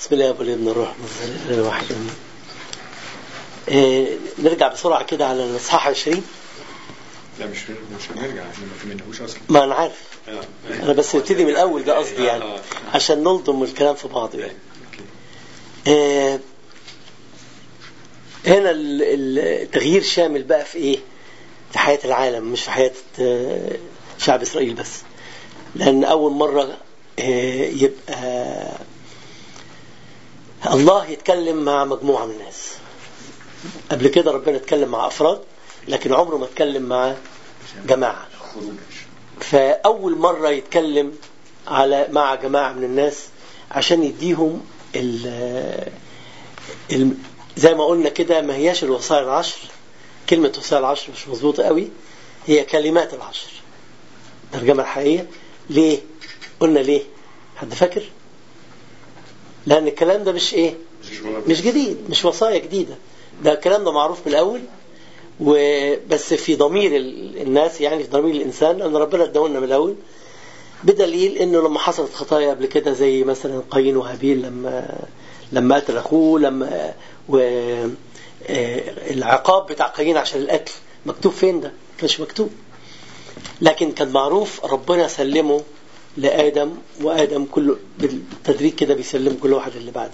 بسم الله والابن الروح الواحد آه نرجع بسرعة كده على الإصحاح 20 لا مش مش هنرجع احنا ما كملناهوش اصلا ما أنا عارف آه. أنا بس نبتدي من الأول ده قصدي يعني آه. عشان نلضم الكلام في بعضه يعني أوكي. آه هنا ال- ال- التغيير شامل بقى في إيه؟ في حياة العالم مش في حياة آه، شعب إسرائيل بس لأن أول مرة آه، يبقى الله يتكلم مع مجموعة من الناس قبل كده ربنا اتكلم مع أفراد لكن عمره ما اتكلم مع جماعة فأول مرة يتكلم على مع جماعة من الناس عشان يديهم ال ال زي ما قلنا كده ما هياش الوصايا العشر كلمة وصايا العشر مش مظبوطة قوي هي كلمات العشر ترجمة الحقيقية ليه؟ قلنا ليه؟ حد فاكر؟ لأن الكلام ده مش إيه؟ مش جديد مش وصايا جديدة ده الكلام ده معروف من الأول وبس في ضمير ال- الناس يعني في ضمير الإنسان أن ربنا اداهولنا من الأول بدليل انه لما حصلت خطايا قبل كده زي مثلا قايين وهابيل لما لما قتل اخوه لما و آه، العقاب بتاع قايين عشان القتل مكتوب فين ده؟ مش مكتوب لكن كان معروف ربنا سلمه لآدم وآدم كله بالتدريج كده بيسلم كل واحد اللي بعديه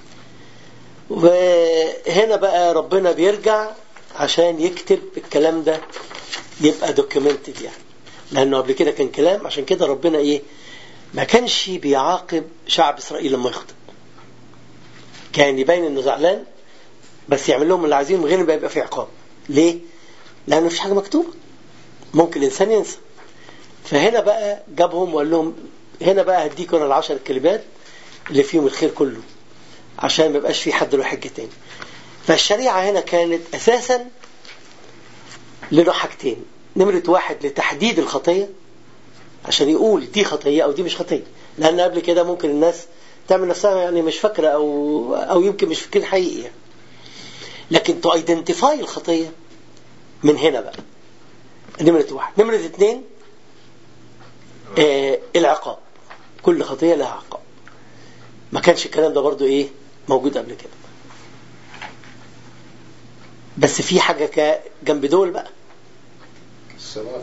وهنا بقى ربنا بيرجع عشان يكتب الكلام ده يبقى دوكيومنتد يعني لانه قبل كده كان كلام عشان كده ربنا ايه ما كانش بيعاقب شعب اسرائيل لما يخطئ كان يبين انه زعلان بس يعمل لهم اللي عايزينه من غير ما يبقى في عقاب ليه لانه مفيش حاجه مكتوبه ممكن الانسان ينسى فهنا بقى جابهم وقال لهم هنا بقى هديكم انا العشر كلمات اللي فيهم الخير كله عشان ما يبقاش في حد له حجه تاني فالشريعه هنا كانت اساسا له حاجتين نمرة واحد لتحديد الخطية عشان يقول دي خطية أو دي مش خطية لأن قبل كده ممكن الناس تعمل نفسها يعني مش فاكرة أو أو يمكن مش فاكرين حقيقي يعني. لكن تو ايدنتيفاي الخطية من هنا بقى نمرة واحد نمرة اثنين آه العقاب كل خطية لها عقاب ما كانش الكلام ده برضو ايه موجود قبل كده بس في حاجة كا- جنب دول بقى الصلاة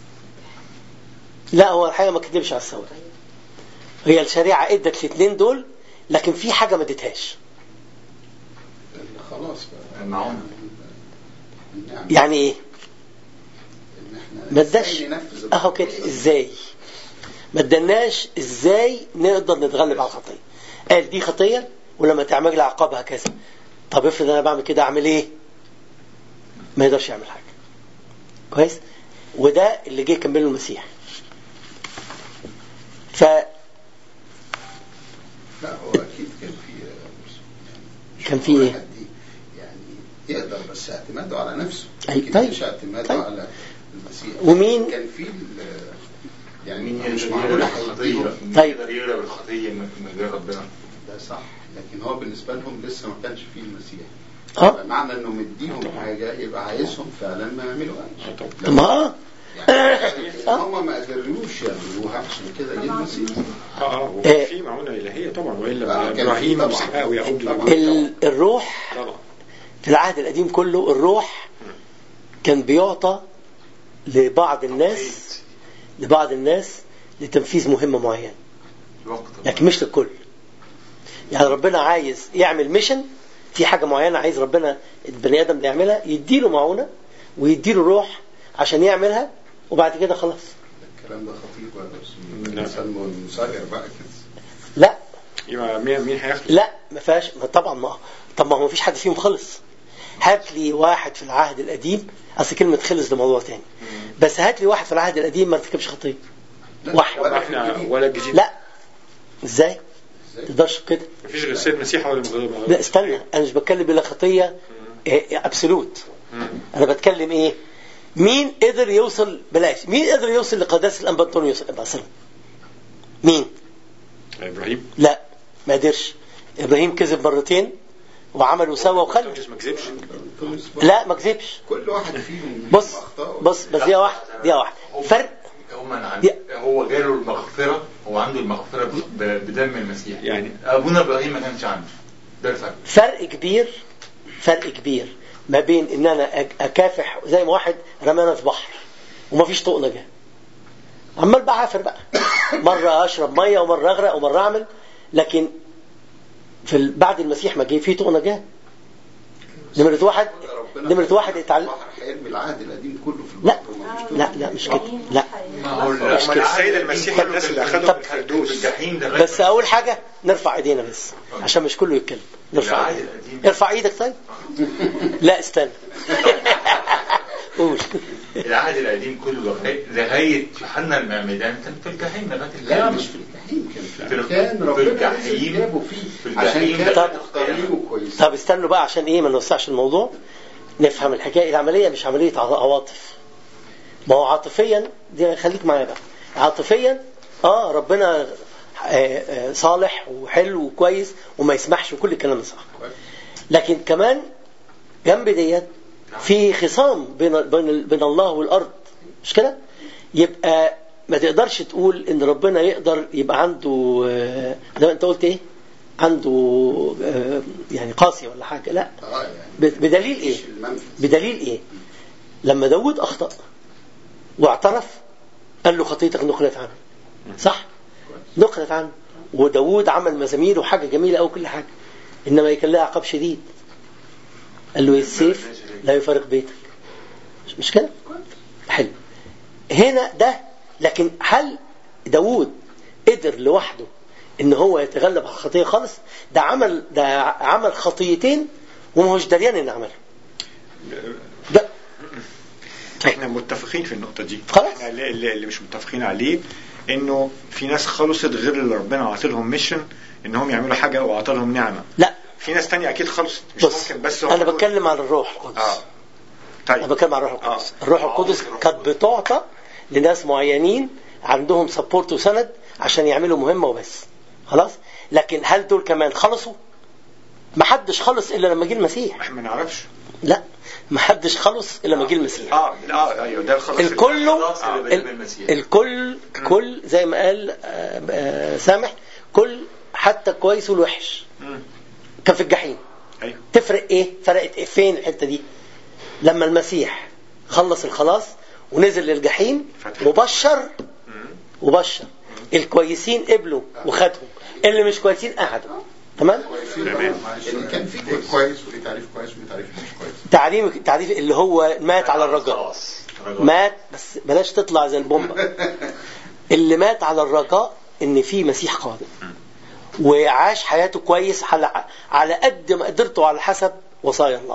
لا هو الحقيقة ما كدبش على الثورة هي الشريعة ادت الاثنين دول لكن في حاجة ما ادتهاش لأن خلاص بقى المعونة. النعم. يعني ايه إن إحنا ما اداش إزاي ننفذ اهو كده الوصية. ازاي ما ادناش ازاي نقدر نتغلب على الخطية قال دي خطية ولما تعمل لها عقابها كذا طب افرض انا بعمل كده اعمل ايه ما يقدرش يعمل حاجة كويس وده اللي جه يكمله المسيح ف لا هو أكيد كان في يعني كان في هو إيه؟ واحد دي يعني يقدر بس اعتماده على نفسه أي- لكن طيب. مش اعتماده طيب. على المسيح ومين- كان في ال- يعني مين مش يقدر معقول يغلب الخطية هيديهم مين طيب. يقدر يغلب الخطية من من غير ربنا ده صح لكن هو بالنسبة لهم لسه ما كانش فيه المسيح اه معنى انه مديهم حاجة يبقى عايزهم فعلا ما يعملوهاش طب ما اه يعني هم ما قدروش يعملوها عشان كده جه المسيح اه اه هو آه. في معونة إلهية طبعا وإلا آه، كان في إبراهيم طبعاً. وإسحاق ويعقوب طبعاً. لما- ال- الروح طبعا في العهد القديم كله الروح كان بيعطى لبعض الناس لبعض الناس لتنفيذ مهمة معينة الوقت لكن مش للكل يعني ربنا عايز يعمل ميشن في حاجة معينة عايز ربنا البني آدم ده يعملها يديله معونة ويديله روح عشان يعملها وبعد كده خلاص الكلام ده خطير بقى بس لا. الانسان مسير بقى كده لا يبقى مين مين هياخد لا ما فيهاش ما طبعا ما طب ما هو ما فيش حد فيهم خلص هات لي واحد في العهد القديم اصل كلمة خلص ده موضوع تاني بس هات لي واحد في العهد القديم ما ارتكبش خطية لا، واحد. ولا في احنا الجديد. ولا الجديد لا ازاي إزاي؟ تقدرش كده مفيش غير السيد المسيح هو اللي مغلب لا استنى انا مش بتكلم بلا خطيه ابسولوت انا بتكلم ايه مين قدر يوصل بلاش مين قدر يوصل لقداسه الانبا انطونيوس مثلا مين ابراهيم لا ما قدرش ابراهيم كذب مرتين وعمل وسوى وخلف أنطونيوس ما كذبش لا ما كذبش كل واحد فيهم بص أخطاء. بص بس دي واحده دي واحده فرق هم عن دي- هو جاله المغفرة هو عنده المغفرة ب- بدم المسيح يعني- أبونا إبراهيم ما كانش عنده ده الفرق فرق كبير فرق كبير ما بين ان انا أك- اكافح زي ما واحد رمانا في بحر ومفيش طوق نجاه عمال بقى عافر بقى مره اشرب ميه ومره اغرق ومره اعمل لكن في ال- بعد المسيح ما جه في طوق نجاه نمرة واحد نمرة واحد اتعلم البحر هيرمي العهد القديم كله في لا البحر ومفيش لا لا مش كده لا ما هو هم السيد المسيح الناس اللي أخدهم في الفردوس. الجحيم ده بس اول حاجه نرفع ايدينا بس عشان مش كله يتكلم نرفع العهد ايدينا القديم. ارفع ايدك طيب لا استنى قول العهد القديم كله لغاية- لغاية يوحنا المعمدان كان في الجحيم لغاية لا الجحيم مش في الجحيم كان في في الخ- المكان في ربنا الجحيم. نزل جابه فيه في عشان الجحيم. كان طب- مختارينه كويس طب استنوا بقى عشان ايه ما نوسعش الموضوع نفهم الحكايه العمليه مش عمليه عوا- عواطف ما هو عاطفيا دي خليك معايا بقى عاطفيا اه ربنا آه، آه، صالح وحلو وكويس وما يسمحش وكل الكلام ده صح لكن كمان جنب ديت في خصام بين بين بين الله والارض مش كده؟ يبقى ما تقدرش تقول ان ربنا يقدر يبقى عنده آه، زي ما انت قلت ايه؟ عنده آه، يعني قاسي ولا حاجه لا اه يعني ب- بدليل ايه؟ مش المنفذ بدليل ايه؟ لما داود اخطا واعترف قال له خطيتك نقلت عنه صح؟ نقلت عنه وداود عمل مزامير وحاجه جميله قوي كل حاجه انما كان لها عقاب شديد قال له السيف لا يفارق بيتك مش- مش كده؟ حلو هنا ده لكن هل داود قدر لوحده ان هو يتغلب على الخطيه خالص ده عمل ده عمل خطيتين وما هوش دريان ان عملها ده احنا متفقين في النقطة دي خلاص. احنا اللي, اللي اللي مش متفقين عليه انه في ناس خلصت غير اللي ربنا عاطلهم ميشن انهم يعملوا حاجة وعطلهم نعمة لا في ناس تانية اكيد خلصت مش بص ممكن بس هم انا دول. بتكلم عن الروح القدس اه انا طيب بتكلم عن الروح القدس آه. الروح القدس كانت بتعطى لناس معينين عندهم سبورت وسند عشان يعملوا مهمه وبس خلاص لكن هل دول كمان خلصوا ما حدش خلص الا لما جه المسيح احنا ما نعرفش لا ما حدش خلص الا لما جه المسيح اه اه ايوه ده الخلاص الكل خلاص اللي بدم ال- المسيح. الكل كل زي ما قال آه، آه، سامح كل حتى الكويس والوحش مم. كان في الجحيم ايوه تفرق ايه فرقت إيه فين الحته دي لما المسيح خلص الخلاص ونزل للجحيم فتح. وبشر مم. وبشر الكويسين قبلوا وخدهم اللي مش كويسين قعدوا تمام تمام. اللي كان فيه كويس كويس وليه تعريف كويس وليه تعريف مش كويس تعريف تعريف اللي هو مات على الرجاء خلاص رجاء. مات بس بلاش تطلع زي البومبا اللي مات على الرجاء ان في مسيح قادم وعاش حياته كويس على على قد ما قدرته على حسب وصايا الله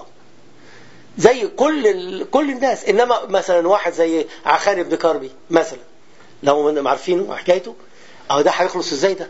زي كل ال... كل الناس انما مثلا واحد زي عخان بن كربي مثلا لو من عارفينه حكايته اهو ده هيخلص ازاي ده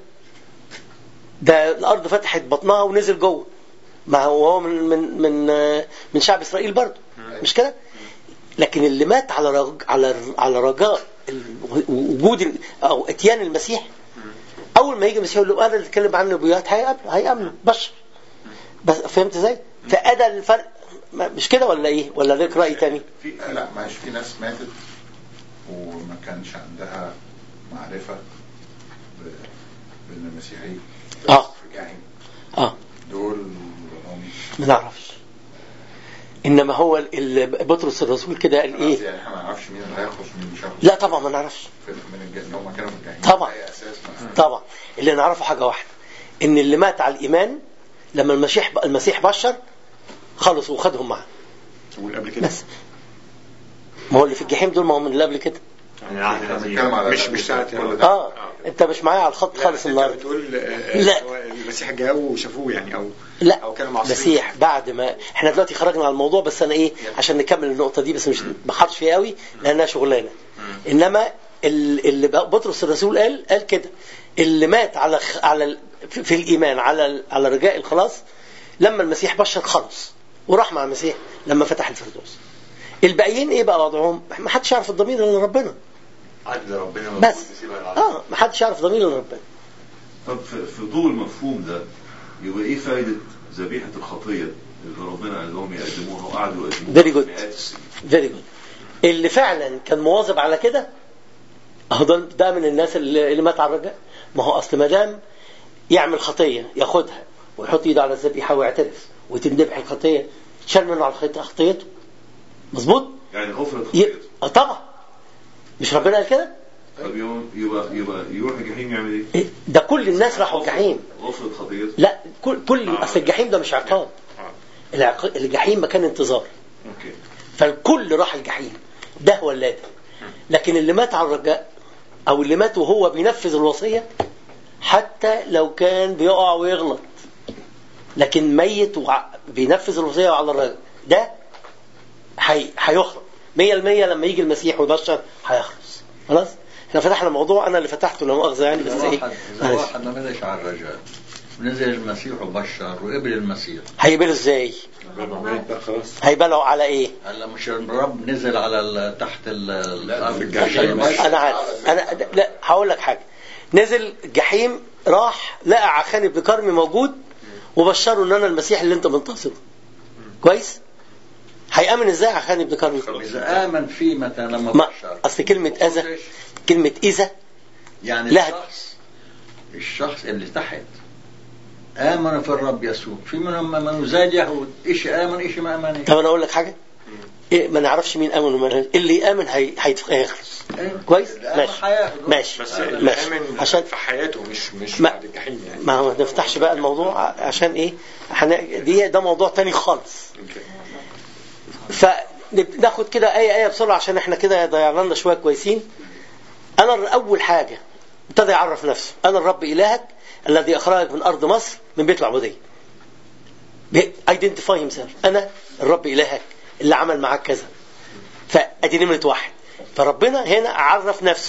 ده الارض فتحت بطنها ونزل جوه ما هو هو من من من من شعب اسرائيل برضه مش كده لكن اللي مات على رج... على على رجاء ال- وجود ال- او اتيان المسيح اول ما يجي المسيح يقول له انا اللي اتكلم عن النبوات هيقابله هيامنه بشر بس فهمت ازاي؟ فادى الفرق ما- مش كده ولا ايه؟ ولا ليك راي تاني؟ في لا معلش في ناس ماتت وما كانش عندها معرفة ب- بان المسيحية اه في الجحيم اه دول هم ما نعرفش انما هو ال- ال- بطرس الرسول كده قال ايه؟ يعني احنا ما نعرفش مين اللي هيخلص ومين اللي مش هيخلص لا طبعا ما نعرفش في- من الج- اللي هم كانوا في الجحيم طبعا. أي اساس ما- طبعا اللي نعرفه حاجه واحده ان اللي مات على الايمان لما المسيح المسيح بشر خلص وخدهم معاه واللي قبل كده بس ما هو اللي في الجحيم دول ما هم من اللي قبل كده يعني العهد احنا القديم. بنتكلم على مش- مش ساعة كل ده. اه انت مش معايا على الخط خالص لا، النهارده انت بتقول آه، لا. هو المسيح جاء وشافوه يعني او لا او كانوا معصرين مسيح بعد ما احنا دلوقتي خرجنا على الموضوع بس انا ايه عشان نكمل النقطه دي بس مش ما حطش فيها قوي لانها شغلانه انما ال- اللي بقى بطرس الرسول قال قال كده اللي مات على خ- على ال- في في الايمان على ال- على رجاء الخلاص لما المسيح بشر خلص وراح مع المسيح لما فتح الفردوس الباقيين ايه بقى وضعهم ما حدش يعرف الضمير الا ربنا عدل ربنا موجود بس بيسيبها العدل. اه ما حدش يعرف ضمير الا ربنا طب في في ضوء المفهوم ده يبقى ايه فايدة ذبيحة الخطية اللي ربنا قال لهم يقدموها وقعدوا يقدموها Very good. مئات السنين فيري جود اللي فعلا كان مواظب على كده اهو ده ده من الناس اللي, اللي مات على الرجاء ما هو اصل ما دام يعمل خطيه ياخدها ويحط ايده على الذبيحه ويعترف وتندبح الخطيه تشال منه على الخطيه خطيته مظبوط يعني غفرت ي- خطيته آه طبعا مش ربنا قال كده طب يوم- يبقى يبقى يروح الجحيم يعمل ايه؟ إيه؟ ده كل الناس راحوا الجحيم غفرت خطيته لا كل كل اصل الجحيم ده مش عقاب العق- الجحيم مكان انتظار اوكي فالكل راح الجحيم ده ولا ده لكن اللي مات على الرجاء او اللي مات وهو بينفذ الوصيه حتى لو كان بيقع ويغلط لكن ميت وع- بينفذ الوصيه على الرجاء ده هي- هيخرج 100% لما يجي المسيح ويبشر هيخلص خلاص احنا فتحنا موضوع انا اللي فتحته لا مؤاخذه يعني بس إذا ايه واحد إذا معلش. واحد ما نزلش على الرجاء نزل المسيح وبشر وقبل المسيح هيقبلوا ازاي؟ ربنا ميت بقى خلاص هيبلوا على ايه؟ هلا مش الرب نزل على ال- تحت ال- الارض الجحيم. عشان يبشر. انا عارف انا لا هقول لك حاجه نزل الجحيم راح لقى عخان بن كرمي موجود وبشره ان انا المسيح اللي انت منتصره كويس هيامن ازاي عخان بن كرمي اذا امن فيه مثلا لما ما بشر اصل كلمه اذى كلمه اذى يعني لا. الشخص الشخص اللي تحت آمن في الرب يسوع في منهم من زاد يهود إيش آمن إيش ما آمن طب انا اقول لك حاجه إيه ما نعرفش مين امن ومين لا. اللي يامن هي- هيتف- هيخلص أيوة. كويس الآمن ماشي هياخده. ماشي بس ماشي الآمن عشان في حياته مش مش ما- بعد الجحيم يعني ما هو ما نفتحش بقى الموضوع عشان ايه هن- دي ده موضوع تاني خالص أوكي. فناخد كده ايه ايه بسرعه عشان احنا كده ضيعنا لنا شويه كويسين انا اول حاجه ابتدى يعرف نفسه انا الرب الهك الذي اخرجك من ارض مصر من بيت العبوديه ايدنتيفاي هيم انا الرب الهك اللي عمل معاك كذا فادي نمره واحد فربنا هنا عرف نفسه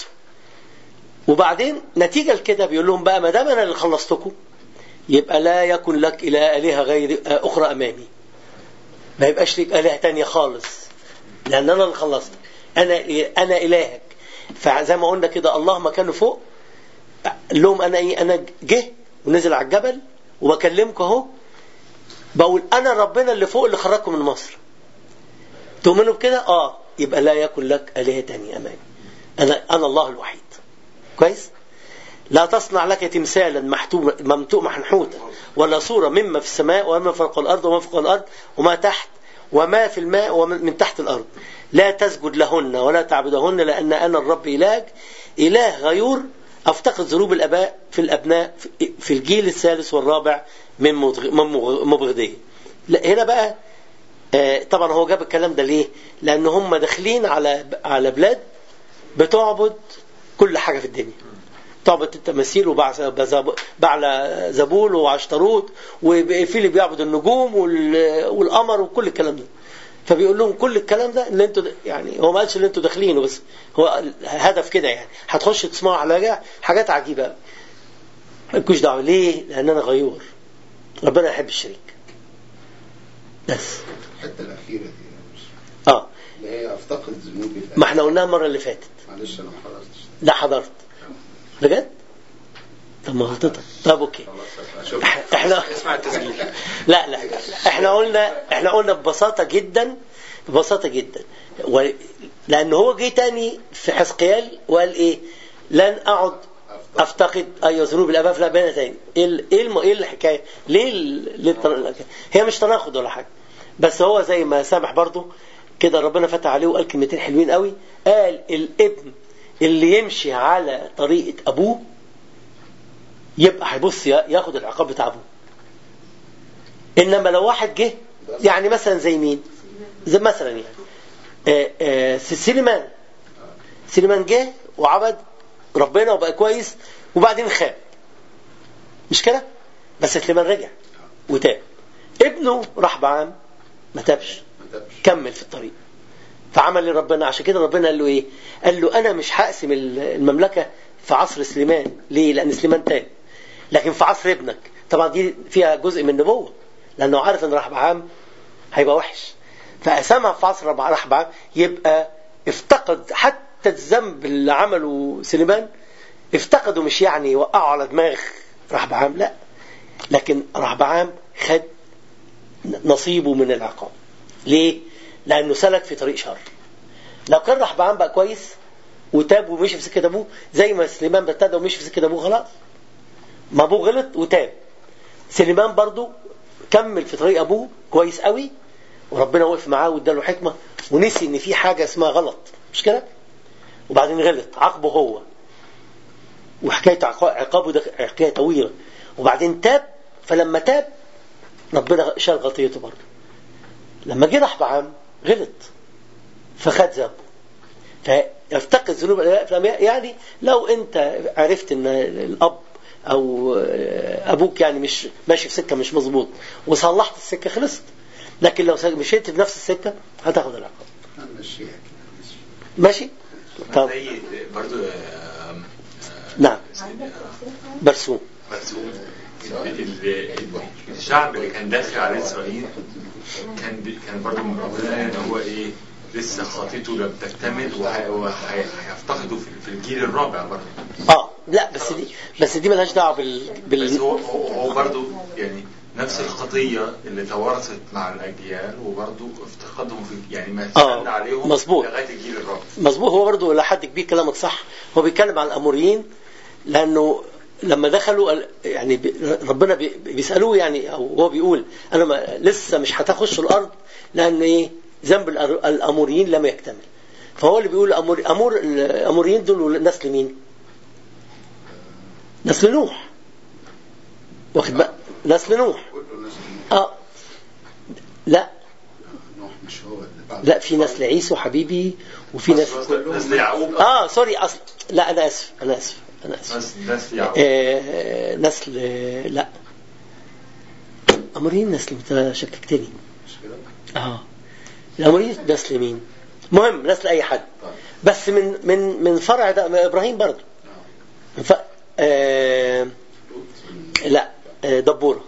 وبعدين نتيجه لكده بيقول لهم بقى ما دام انا اللي خلصتكم يبقى لا يكن لك اله الهه غير اخرى امامي ما يبقاش ليك آلهة تانية خالص لأن أنا اللي خلصت أنا أنا إلهك فزي ما قلنا كده الله مكانه فوق قال لهم أنا إيه أنا جه ونزل على الجبل وبكلمكم أهو بقول أنا ربنا اللي فوق اللي خرجكم من مصر تؤمنوا بكده؟ آه يبقى لا يكن لك آلهة تانية أمامي أنا أنا الله الوحيد كويس؟ لا تصنع لك تمثالا محتوم ممتوء منحوتا ولا صورة مما في السماء وما فوق الأرض وما فوق الأرض وما تحت وما في الماء ومن من تحت الأرض لا تسجد لهن ولا تعبدهن لأن أنا الرب إلهك إله غيور أفتقد ذنوب الآباء في الأبناء في- في الجيل الثالث والرابع من مضغ- من مغ- مبغضيه لا هنا بقى آه، طبعا هو جاب الكلام ده ليه؟ لأن هم داخلين على على بلاد بتعبد كل حاجة في الدنيا تعبد التماثيل وبعلى زبول وعشتروت وفي اللي بيعبد النجوم وال- والقمر وكل الكلام ده فبيقول لهم كل الكلام ده اللي انتوا يعني هو ما قالش اللي انتوا داخلينه بس هو هدف كده يعني هتخش تسمعوا على حاجات عجيبه مالكوش دعوه ليه؟ لان انا غيور ربنا يحب الشريك بس الحته الاخيره دي يا يوسف، اه اللي هي افتقد ذنوبي الآن. ما احنا قلناها المره اللي فاتت معلش انا ما حضرتش لا حضرت بجد؟ طب ما غلطتك طب اوكي شوف احنا اسمع التسجيل لا لا احنا قلنا احنا قلنا ببساطه جدا ببساطه جدا و... لان هو جه تاني في حزقيال وقال ايه لن اقعد افتقد ايوه ذنوب الاباء في الاباء تاني ايه ال- ايه الم... ايه الحكايه ليه ال... ليه التن... هي مش تناقض ولا حاجه بس هو زي ما سامح برضو كده ربنا فتح عليه وقال كلمتين حلوين قوي قال الابن اللي يمشي على طريقه ابوه يبقى هيبص يا- ياخد العقاب بتاع ابوه انما لو واحد جه يعني مثلا زي مين زي مثلا يعني آه، آه، سليمان سليمان جه وعبد ربنا وبقى كويس وبعدين خاب مش كده بس سليمان رجع وتاب ابنه راح بعام ما تابش ما تبش كمل في الطريق فعمل لي ربنا عشان كده ربنا قال له ايه قال له انا مش هقسم المملكه في عصر سليمان ليه لان سليمان تاب لكن في عصر ابنك طبعا دي فيها جزء من النبوه لانه عارف ان رحبعام هيبقى وحش فقسمها في عصر رحبعام يبقى افتقد حتى الذنب اللي عمله سليمان افتقده مش يعني وقعوا على دماغ رحبعام لا لكن رحبعام خد نصيبه من العقاب ليه؟ لأنه سلك في طريق شر لو كان رحبعام بقى كويس وتاب ومشي في سكة أبوه زي ما سليمان ابتدى ومشي في سكة أبوه خلاص ما ابوه غلط وتاب سليمان برضو كمل في طريق ابوه كويس قوي وربنا وقف معاه واداله حكمه ونسي ان في حاجه اسمها غلط مش كده وبعدين غلط عاقبه هو وحكايه عقا- عقابه ده حكايه طويله وبعدين تاب فلما تاب ربنا شال غطيته برضه لما جه رحبعام غلط فخد ذنبه فيفتقد ذنوب الآباء في الأنبياء. يعني لو انت عرفت ان الاب او ابوك يعني مش ماشي في سكه مش مظبوط وصلحت السكه خلصت لكن لو مشيت في نفس السكه هتاخد العقاب هنمشيها كده ماشي طب زي برضو آه، آه، نعم سيدي، برسوم مرسوم ال- ال- الشعب اللي كان داخل على اسرائيل كان بي- كان برضه من ربنا ان هو ايه لسه خطيته لم تكتمل وه- وهيفتقده في- في الجيل الرابع برضه اه لا بس دي بس دي ملهاش دعوه بال, بس بال... هو هو هو برضه يعني نفس الخطيه اللي توارثت مع الاجيال وبرضه افتقدهم في يعني ما آه، استنى عليهم مظبوط. لغايه الجيل الرابع مظبوط هو برضه الى حد كبير كلامك صح هو بيتكلم عن الاموريين لانه لما دخلوا ال- يعني بي- ربنا بي- بيسالوه يعني او هو بيقول انا ما لسه مش هتخش الارض لان ايه ذنب الأر- الاموريين لم يكتمل فهو اللي بيقول امور امور الاموريين دول نسل مين؟ نسل نوح واخد بقى نسل نوح كله ناس اه لا نوح مش هو اللي بعد لا في نسل عيسو حبيبي وفي نسل نسل يعقوب اه سوري اصلا لا انا اسف انا اسف انا اسف نسل نسل يعقوب آه نسل آه، لا اموريين نسل انت شككتني مش كده اه الاموريين نسل مين مهم نسل اي حد بس من من من فرع ده من ابراهيم برضه من ف... آه لا آه دبوره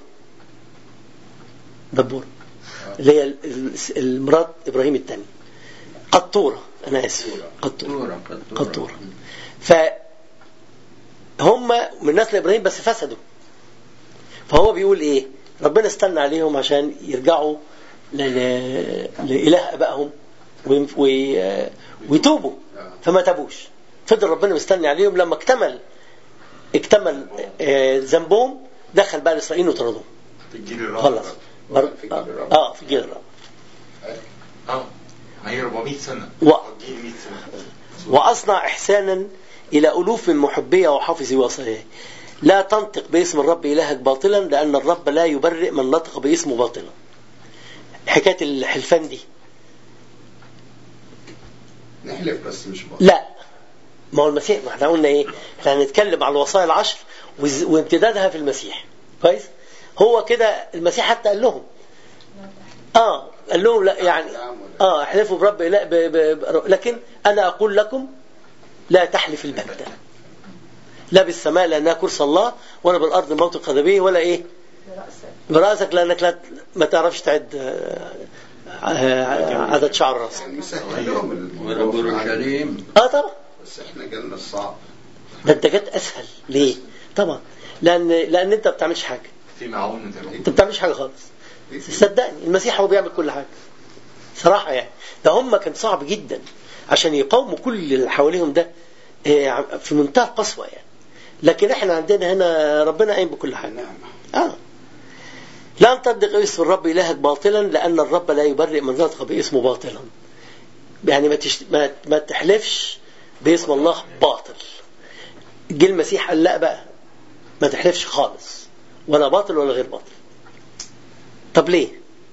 دبوره اللي هي ال- ال- المرات ابراهيم الثاني قطوره انا اسف قطوره قطورة قطورة فهم من نسل ابراهيم بس فسدوا فهو بيقول ايه ربنا استنى عليهم عشان يرجعوا ل- ل- لإله ابائهم ويم- وي- ويتوبوا فما تابوش فضل ربنا مستني عليهم لما اكتمل اكتمل آه، ذنبهم دخل بقى الاسرائيليين وطردهم في الجيل الرابع خلص بر... في الجيل اه الرابع. آه، في الجيل الرابع اه ما هي 400 سنه و- الجيل 100 سنه وأصنع إحسانا إلى ألوف من محبية وحافظي وصاياه لا تنطق باسم الرب إلهك باطلا لأن الرب لا يبرئ من نطق باسمه باطلا حكاية الحلفان دي نحلف بس مش بعض لا ما هو المسيح ما احنا قلنا ايه احنا هنتكلم على الوصايا العشر وز- وامتدادها في المسيح كويس هو كده المسيح حتى قال لهم اه قال لهم لا يعني اه احلفوا برب لا ب ب ب لكن انا اقول لكم لا تحلف البتة لا بالسماء لانها كرسي الله ولا بالارض موت القدميه ولا ايه براسك لانك لا ما تعرفش تعد آه، آه، عدد شعر راسك يعني مسهل لهم الموضوع ورب اورشليم اه طبعا بس احنا جالنا الصعب ده انت جت اسهل ليه طبعا لان لان انت ما بتعملش حاجه في معون زي ما انت ما بتعملش حاجه خالص صدقني المسيح هو بيعمل كل حاجه صراحه يعني ده هم كان صعب جدا عشان يقاوموا كل اللي حواليهم ده اه، في منتهى القسوه يعني لكن احنا عندنا هنا ربنا قايم بكل حاجه نعم اه لا تصدق اسم الرب الهك باطلا لان الرب لا يبرئ من نطق باسمه باطلا يعني ما, تش... ما... ما تحلفش باسم الله باطل جه المسيح قال لا بقى ما تحلفش خالص ولا باطل ولا غير باطل طب ليه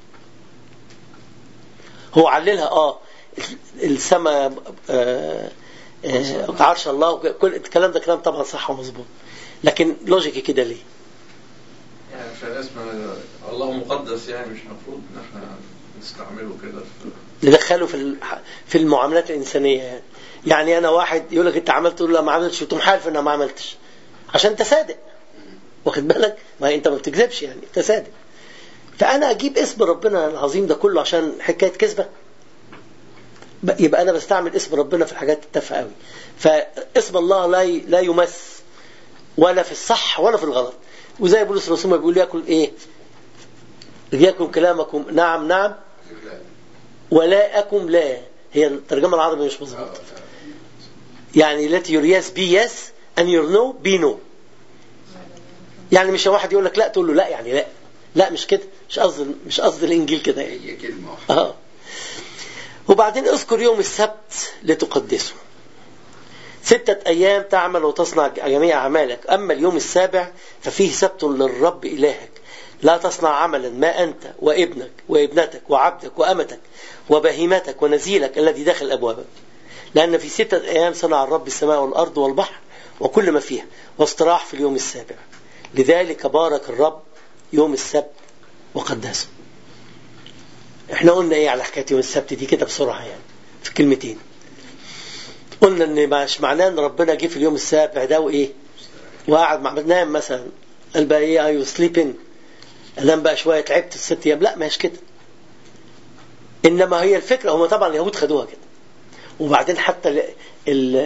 هو عللها اه السماء آه آه عرش الله وكل الكلام ده كلام طبعا صح ومظبوط لكن لوجيكي كده ليه يعني عشان اسم الله مقدس يعني مش المفروض ان احنا نستعمله كده في ندخله في الح- في المعاملات الانسانيه يعني يعني انا واحد يقول لك انت عملت تقول له لا ما عملتش وتقوم حالف انها ما عملتش عشان انت صادق واخد بالك ما انت ما بتكذبش يعني انت صادق فانا اجيب اسم ربنا العظيم ده كله عشان حكايه كذبه ب- يبقى انا بستعمل اسم ربنا في الحاجات التافهه قوي فاسم الله لا ي- لا يمس ولا في الصح ولا في الغلط وزي بولس الرسول ما بيقول ياكل ايه ياكل كلامكم نعم نعم ولا أكم لا هي الترجمة العربية مش مظبوطة يعني let your yes be yes and your no be no يعني مش واحد يقول لك لا تقول له لا يعني لا لا مش كده مش قصد مش قصد الانجيل كده يعني هي كلمة واحدة اه وبعدين اذكر يوم السبت لتقدسه ستة أيام تعمل وتصنع جميع أعمالك أما اليوم السابع ففيه سبت للرب إلهك لا تصنع عملا ما أنت وابنك وابنتك وعبدك وأمتك وبهيمتك ونزيلك الذي داخل أبوابك لأن في ستة أيام صنع الرب السماء والأرض والبحر وكل ما فيها واستراح في اليوم السابع لذلك بارك الرب يوم السبت وقدسه احنا قلنا ايه على حكايه يوم السبت دي كده بسرعه يعني في كلمتين قلنا ان مش معناه ان ربنا جه في اليوم السابع ده وايه وقعد مع نام مثلا قال بقى ايه ايو سليبنج انام بقى شويه تعبت الست ايام لا مش كده انما هي الفكره هم طبعا اليهود خدوها كده وبعدين حتى ال ال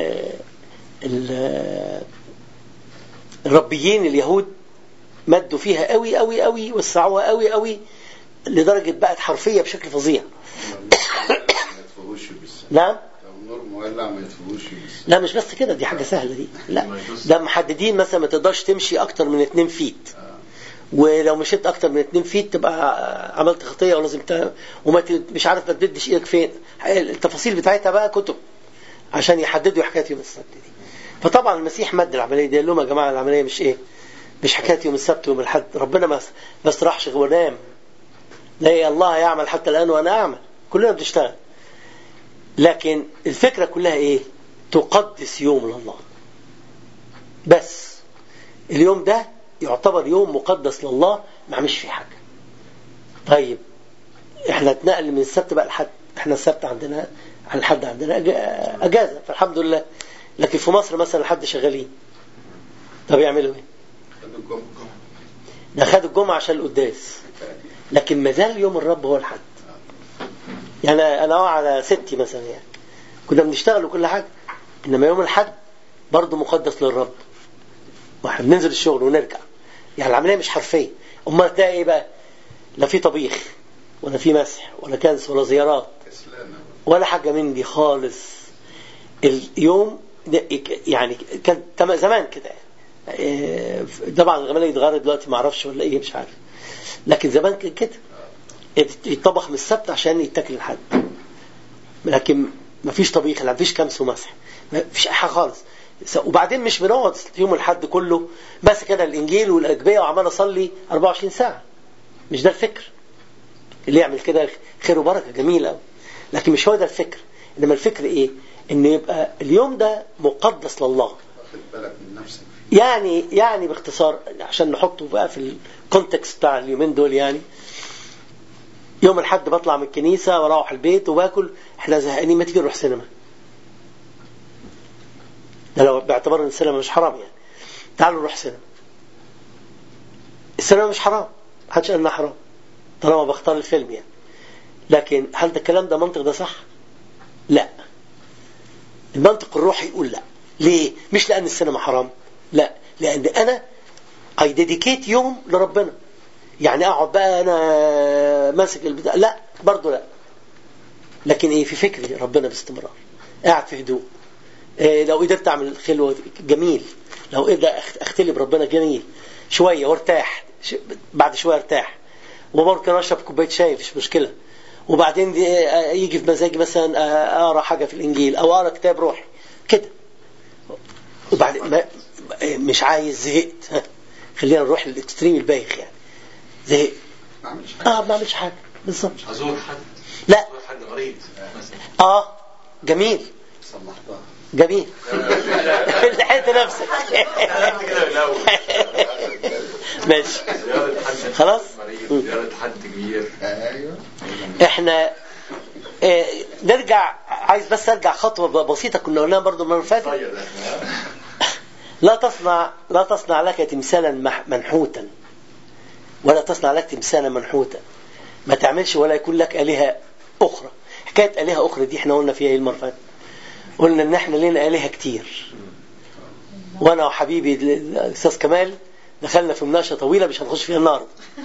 ال الربيين اليهود مدوا فيها قوي قوي قوي وسعوها قوي قوي لدرجه بقت حرفيه بشكل فظيع ما يطفئوش بالسنة نعم لو النور مولع ما يطفئوش بالسنة لا مش بس كده دي حاجه سهله دي لا ده محددين مثلا ما تقدرش تمشي اكتر من 2 فيت ولو مشيت اكتر من 2 فيت تبقى عملت خطيه ولازم ت... وما ت... مش عارف ما تمدش ايدك فين التفاصيل بتاعتها بقى كتب عشان يحددوا حكايه يوم السبت دي فطبعا المسيح مد العمليه دي قال لهم يا جماعه العمليه مش ايه مش حكايه يوم السبت ويوم الاحد ربنا ما ما استراحش ونام لا الله يعمل حتى الان وانا اعمل كلنا بنشتغل لكن الفكره كلها ايه تقدس يوم لله بس اليوم ده يعتبر يوم مقدس لله ما عملش فيه حاجه طيب احنا اتنقل من السبت بقى لحد احنا السبت عندنا عن الحد عندنا أج- اجازه فالحمد لله لكن في مصر مثلا الحد شغالين طب يعملوا ايه؟ خدوا الجمعة ده خدوا الجمعه عشان القداس لكن ما زال يوم الرب هو الحد يعني انا أهو على ستي مثلا يعني كنا بنشتغل وكل حاجه انما يوم الحد برضه مقدس للرب واحنا بننزل الشغل ونرجع يعني العمليه مش حرفيه امال تلاقي ايه بقى لا في طبيخ ولا في مسح ولا كنس ولا زيارات كسلانة ولا حاجه من دي خالص اليوم ده يعني كان تم- زمان كده إيه، طبعا العمليه اتغيرت دلوقتي ما اعرفش ولا ايه مش عارف لكن زمان كان كده يتطبخ من السبت عشان يتاكل الحد لكن ما فيش طبيخ لا فيش كمس ومسح ما فيش اي حاجه خالص س- وبعدين مش بنقعد يوم الحد كله بس كده الانجيل والاجبيه وعمال اصلي 24 ساعه مش ده الفكر اللي يعمل كده خير وبركه جميل قوي لكن مش هو ده الفكر انما الفكر ايه ان يبقى اليوم ده مقدس لله واخد بالك من نفسك يعني يعني باختصار عشان نحطه بقى في الكونتكست بتاع اليومين دول يعني يوم الحد بطلع من الكنيسة واروح البيت وباكل احنا زهقانين ما تيجي نروح سينما ده لو باعتبار ان السينما مش حرام يعني تعالوا نروح سينما السينما مش حرام محدش قال انها حرام طالما بختار الفيلم يعني لكن هل ده الكلام ده منطق ده صح؟ لا المنطق الروحي يقول لا ليه؟ مش لأن السينما حرام لا لأن أنا I dedicate يوم لربنا يعني أقعد بقى أنا ماسك البتاع لا برضه لا لكن إيه في فكري ربنا باستمرار قاعد في هدوء إيه لو قدرت أعمل خلوة جميل لو قدرت أختلي بربنا جميل شوية وارتاح ش- بعد شوية ارتاح وممكن أشرب كوباية شاي مفيش مشكلة وبعدين دي آه، يجي في مزاجي مثلا آه، اقرا حاجه في الانجيل او اقرا كتاب روحي كده وبعدين ما مش عايز زهقت ها. خلينا نروح للاكستريم البايخ يعني زهقت ما عملش حاجة اه ما بعملش حاجه بالظبط ازور حد لا ازور حد مريض مثلا اه جميل صلحتها جميل لحقت نفسك عرفت كده من الاول ماشي زيارة حد خلاص؟ مريض زيارة حد كبير ايوه احنا آه نرجع عايز بس ارجع خطوه بسيطه كنا قلناها برضو المره اللي فاتت طيب احنا لا تصنع لا تصنع لك تمثالا مح- منحوتا ولا تصنع لك تمثالا منحوتا ما تعملش ولا يكون لك آلهة أخرى حكاية آلهة أخرى دي احنا قلنا فيها ايه المرة اللي فاتت قلنا ان احنا لنا آلهة كتير وانا وحبيبي الأستاذ كمال دخلنا في مناقشة طويلة مش هنخش فيها النهارده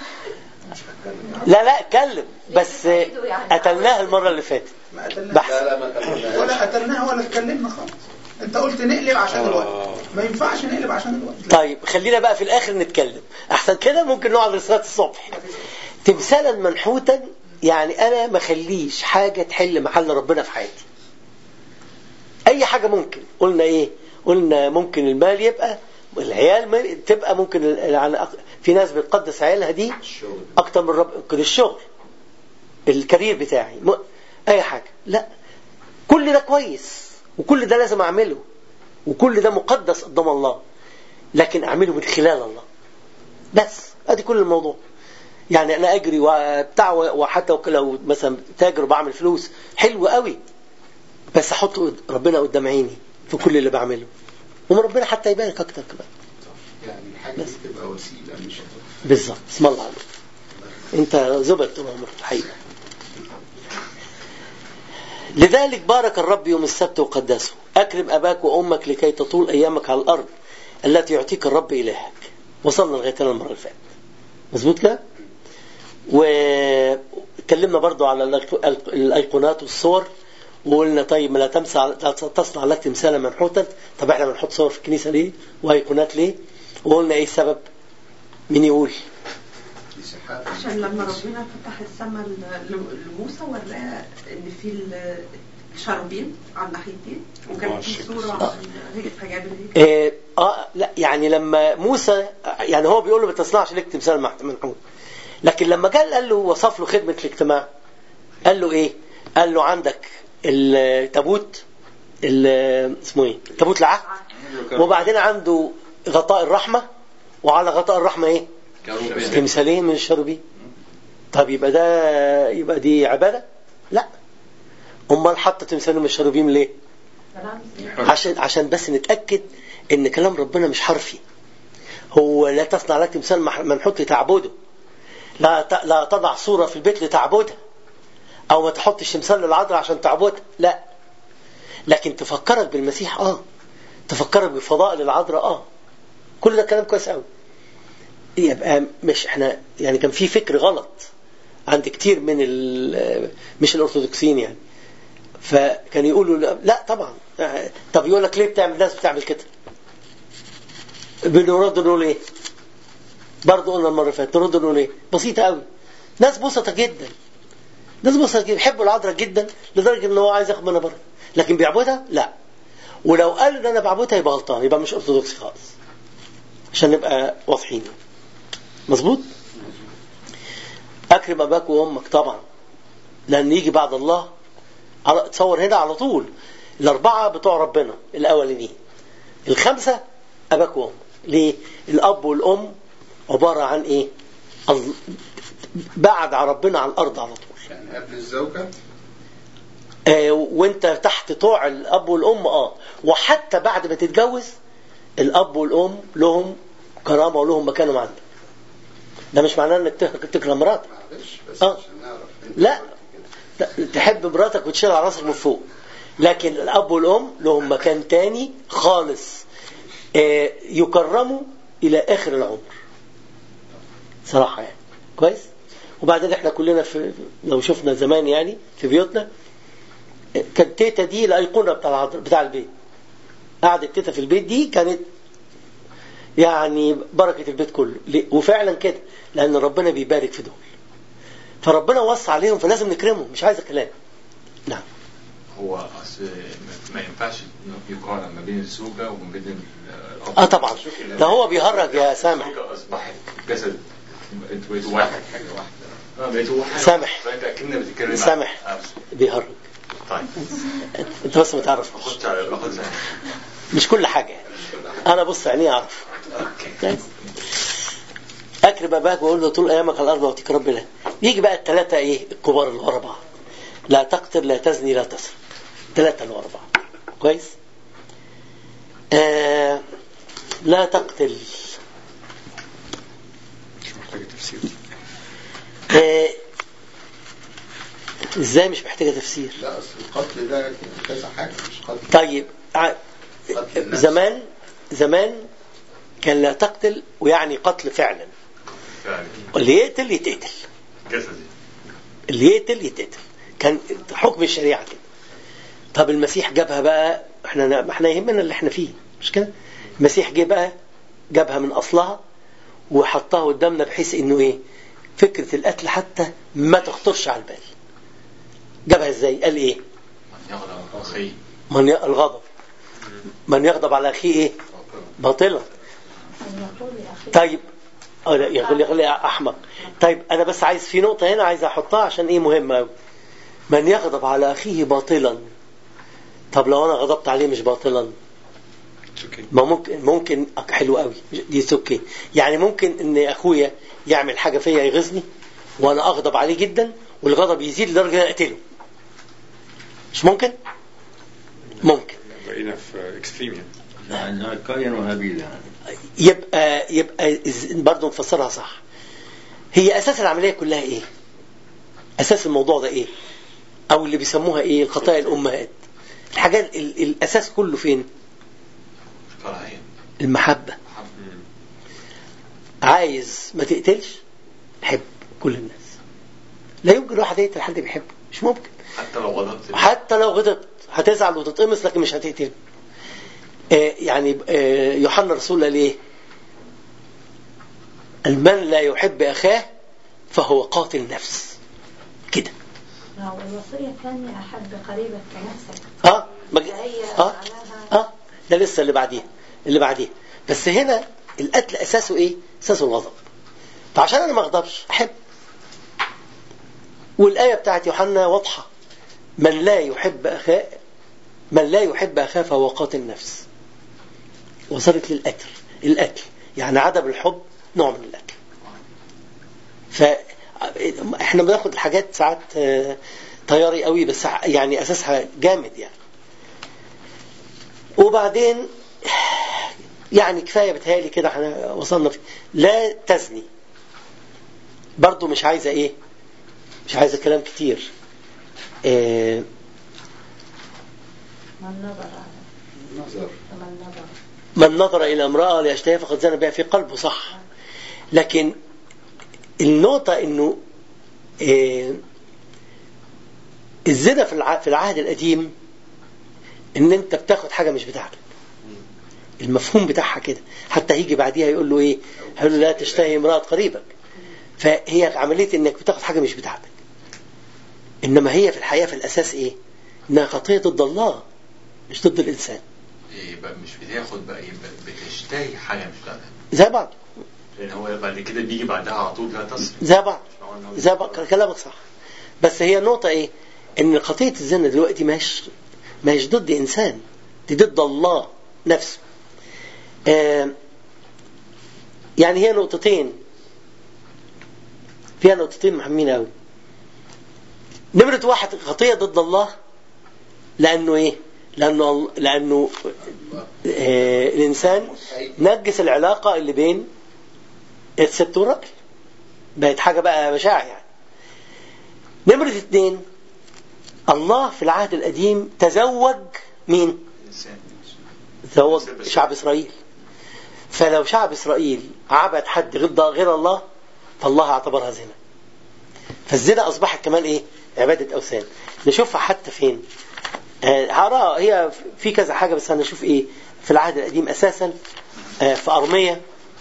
لا لا اتكلم بس قتلناها المرة اللي فاتت ما قتلناش بحث ولا قتلناها ولا اتكلمنا خالص انت قلت نقلب عشان الوقت ما ينفعش نقلب عشان الوقت طيب خلينا بقى في الاخر نتكلم احسن كده ممكن نقعد لغايه الصبح تمثالا منحوتا يعني انا ما اخليش حاجه تحل محل ربنا في حياتي اي حاجه ممكن قلنا ايه قلنا ممكن المال يبقى العيال ما- تبقى ممكن ال- يعني أك- في ناس بتقدس عيالها دي اكتر من رب ممكن الشغل الكارير بتاعي م... اي حاجه لا كل ده كويس وكل ده لازم اعمله وكل ده مقدس قدام الله لكن اعمله من خلال الله بس ادي كل الموضوع يعني انا اجري وبتاع وحتى لو مثلا تاجر بعمل فلوس حلو قوي بس احط ربنا قدام عيني في كل اللي بعمله ومن ربنا حتى يبارك اكتر كمان يعني الحاجة دي تبقى وسيلة مش بالظبط اسم الله عليك انت زبد طول عمرك الحقيقه لذلك بارك الرب يوم السبت وقدسه أكرم أباك وأمك لكي تطول أيامك على الأرض التي يعطيك الرب إلهك وصلنا لغاية هنا المرة اللي فاتت مظبوط كده واتكلمنا برضو على الأيق- الأيقونات والصور وقلنا طيب ما لا تمسع لا تصنع لك تمثالا منحوتا طب احنا بنحط صور في الكنيسة ليه وأيقونات ليه وقلنا ايه السبب مين يقول مساحات عشان لما ربنا فتح السماء ل- لموسى وراه ان في ال- الشاربين على الناحيتين وكان في صوره عن هيك فجاب الهيكل اه, آه لا يعني لما موسى يعني هو بيقول له ما تصنعش لك تمثال مح- منحوت لكن لما قال قال له وصف له خدمة الاجتماع قال له ايه قال له عندك التابوت ال- اسمه ايه تابوت العهد وبعدين عنده غطاء الرحمة وعلى غطاء الرحمة ايه تمثالين من الشربين طب يبقى ده يبقى دي عبادة لا امال حط تمثالين من الشربين ليه عشان عشان بس نتاكد ان كلام ربنا مش حرفي هو لا تصنع لك تمثال مح- منحوت لتعبده لا ت- لا تضع صوره في البيت لتعبدها او ما تحطش تمثال للعذراء عشان تعبدها لا لكن تفكرك بالمسيح اه تفكرك بفضائل العذراء اه كل ده كلام كويس قوي يبقى مش احنا يعني كان في فكر غلط عند كتير من ال- مش الارثوذكسيين يعني فكان يقولوا لا, لا طبعا طب يقول لك ليه بتعمل الناس بتعمل كده بنرد نقول ايه برضه قلنا المره اللي فاتت نرد نقول ايه بسيطه قوي ناس بسطه جدا ناس بسطه جدا بيحبوا العذراء جدا لدرجه ان هو عايز ياخد منها بره لكن بيعبدها لا ولو قال ان انا بعبدها يبقى غلطان يبقى مش ارثوذكسي خالص عشان نبقى واضحين مظبوط اكرم اباك وامك طبعا لان يجي بعد الله على تصور هنا على طول الأربعة بتوع ربنا الأولانيين الخمسة أباك وأم ليه؟ الأب والأم عبارة عن إيه؟ ال- بعد عن ربنا على الأرض على طول يعني قبل الزوجة آه وانت تحت طوع الأب والأم آه وحتى بعد ما تتجوز الأب والأم لهم كرامة ولهم مكانهم عندك ده مش معناه انك تك- تكرم مراتك معلش بس آه. عشان نعرف انت لا لا، تحب مراتك وتشيل على راسك من فوق لكن الاب والام لهم مكان تاني خالص آه، يكرموا الى اخر العمر صراحه يعني كويس وبعدين احنا كلنا في لو شفنا زمان يعني في بيوتنا آه، كانت تيتا دي الايقونه بتاع العذر- بتاع البيت قعدت تيتا في البيت دي كانت يعني بركه البيت كله ليه؟ وفعلا كده لان ربنا بيبارك في دول فربنا وصى عليهم فلازم نكرمهم مش عايز كلام نعم هو اصل ما- ما ينفعش يقارن ما بين الزوجه وما بين ال- الاب اه طبعا ده هو بيهرج يا سامح الزوجه اصبحت جسد انتوا بقيتوا واحد حاجه واحده اه بقيتوا واحد سامح. فانت اكننا بتتكلم عن- سامح. آه، بيهرج طيب انت بس ما تعرفش اخش على الاخد مش كل حاجه يعني. انا بص عينيه اعرف كويس؟ اكرم اباك واقول له طول ايامك على الارض واعطيك رب له يجي بقى الثلاثه ايه الكبار اللي ورا بعض لا تقتل لا تزني لا تسرق ثلاثه اللي ورا بعض كويس آه لا تقتل مش محتاجة تفسير آه ازاي مش محتاجه تفسير لا اصل القتل ده كذا حاجة مش قتل طيب ع- قتل النفس. زمان زمان كان لا تقتل ويعني قتل فعلا فعلا اللي يقتل يتقتل جسدي اللي يقتل يتقتل كان حكم الشريعه كده طب المسيح جابها بقى احنا احنا يهمنا اللي احنا فيه مش كده المسيح جه بقى جابها من اصلها وحطها قدامنا بحيث انه ايه فكرة القتل حتى ما تخطرش على البال جابها ازاي قال ايه من يغضب أخيه من ي... الغضب من يغضب على اخيه ايه باطلا طيب اه لا يغلي يغلي احمق طيب انا بس عايز في نقطة هنا عايز احطها عشان ايه مهمة قوي من يغضب على اخيه باطلا طب لو انا غضبت عليه مش باطلا ما ممكن ممكن أك- حلو قوي دي اوكي يعني ممكن ان اخويا يعمل حاجه فيا يغيظني وانا اغضب عليه جدا والغضب يزيد لدرجه ان أنا اقتله مش ممكن ممكن بقينا في اكستريم يعني يعني قاين وهابيل يعني يبقى يبقى إز- برضه نفسرها صح هي اساس العمليه كلها ايه اساس الموضوع ده ايه او اللي بيسموها ايه الخطايا الامهات الحاجات ال- الاساس كله فين كراهية المحبه عايز ما تقتلش حب كل الناس لا يمكن واحد يقتل حد بيحبه مش ممكن حتى لو غضبت حتى لو غضبت هتزعل وتتقمص لكن مش هتقتله آه يعني آه يوحنا الرسول قال ايه المن لا يحب اخاه فهو قاتل نفس كده هو الوصية الثانية أحب قريبك كنفسك اه ما ج- فهي اه معناها اه ده لسه اللي بعديها اللي بعديها بس هنا القتل اساسه ايه اساسه الغضب فعشان انا ما اغضبش احب والايه بتاعت يوحنا واضحه من لا يحب اخاه من لا يحب اخاه فهو قاتل نفس وصلت للقتل القتل يعني عدم الحب نوع من القتل ف احنا بناخد الحاجات ساعات آه، طياري قوي بس يعني اساسها جامد يعني وبعدين يعني كفايه بتهيألي كده احنا وصلنا في لا تزني برضو مش عايزه ايه مش عايزه كلام كتير آه، من نظر على نظر من نظر من نظر إلى امرأة ليشتهيها فقد زنى بها في قلبه صح لكن النقطة إنه آه، الزنا في الع- في العهد القديم إن أنت بتاخد حاجة مش بتاعتك المفهوم بتاعها كده حتى هيجي بعديها يقول له إيه هيقول له لا تشتهي امرأة قريبك فهي عملية إنك بتاخد حاجة مش بتاعتك إنما هي في الحقيقة في الأساس إيه إنها خطية ضد الله مش ضد الإنسان يبقى مش بتاخد بقى يبقى بتشتهي حاجة مش بتاعتها زي بعض لأن هو بعد كده بيجي بعدها على طول لا تصل زي بعض مش معنى إن هو زي بعض كلامك صح بس هي النقطة ايه ان خطية الزنا دلوقتي ماهيش ماهيش ضد انسان دي ضد الله نفسه آه يعني هي نقطتين فيها نقطتين مهمين قوي نمرة واحد خطية ضد الله لأنه إيه؟ لأنه لأنه آه الإنسان نجس العلاقة اللي بين الست والراجل بقت حاجة بقى مشاعر يعني نمرة اثنين الله في العهد القديم تزوج مين؟ إنسان تزوج شعب إسرائيل فلو شعب إسرائيل عبد حد غير غير الله فالله اعتبرها زنا فالزنا أصبحت كمان إيه؟ عبادة أوثان نشوفها حتى فين؟ آه، هقراها هي في كذا حاجة بس هنشوف إيه في العهد القديم أساسا آه، في أرمية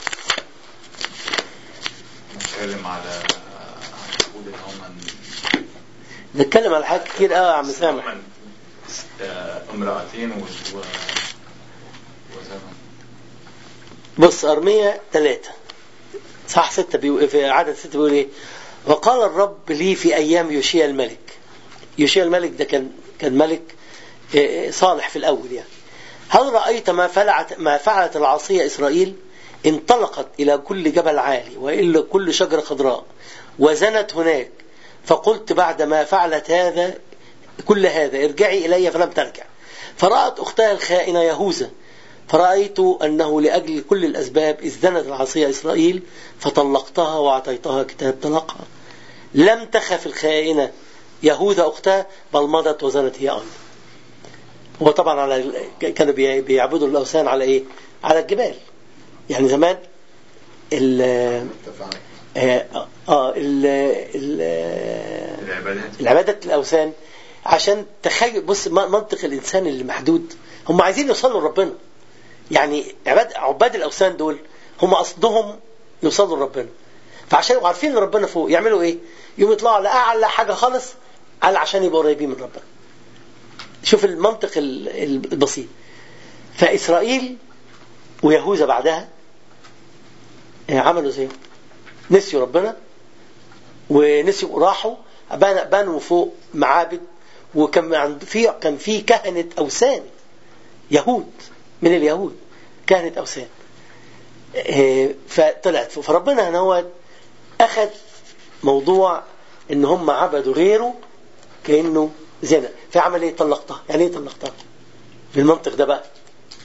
نتكلم على اليهود ان هم نتكلم على حاجات كتير قوي يا عم سامح هم آه، امرأتين و و- وزمن بص أرمية ثلاثة صح ستة بيقول في عدد ستة بيقول إيه وقال الرب لي في أيام يوشيا الملك يوشيا الملك ده كان كان ملك آه، صالح في الأول يعني هل رأيت ما فعلت ما فعلت العصية إسرائيل انطلقت إلى كل جبل عالي وإلى كل شجرة خضراء وزنت هناك فقلت بعد ما فعلت هذا كل هذا ارجعي إلي فلم ترجع فرأت أختها الخائنة يهوذا فرأيت أنه لأجل كل الأسباب إذ زنت العصية إسرائيل فطلقتها وأعطيتها كتاب طلاقها لم تخف الخائنة يهوذا أختها بل مضت وزنت هي أيضا هو طبعا على كانوا بي- بيعبدوا الأوثان على إيه؟ على الجبال يعني زمان ال اتفقنا آه آه ال ال العبادات العبادة الأوثان عشان تخيل بص م- منطق الإنسان اللي محدود هم عايزين يوصلوا لربنا يعني عباد عباد الاوثان دول هم قصدهم يوصلوا لربنا فعشان يبقوا عارفين ان ربنا فوق يعملوا ايه؟ يوم يطلعوا على اعلى حاجه خالص على عشان يبقوا قريبين من ربنا شوف المنطق ال- ال- البسيط فاسرائيل ويهوذا بعدها آه، عملوا زيهم نسيوا ربنا ونسيوا راحوا بنوا بنوا فوق معابد وكان عند في كان في كهنه اوثان يهود من اليهود كهنه اوثان آه، فطلعت فوق. فربنا هنا هو اخذ موضوع ان هم عبدوا غيره كانه زنا فعمل ايه طلقتها يعني ايه طلقتها بالمنطق ده بقى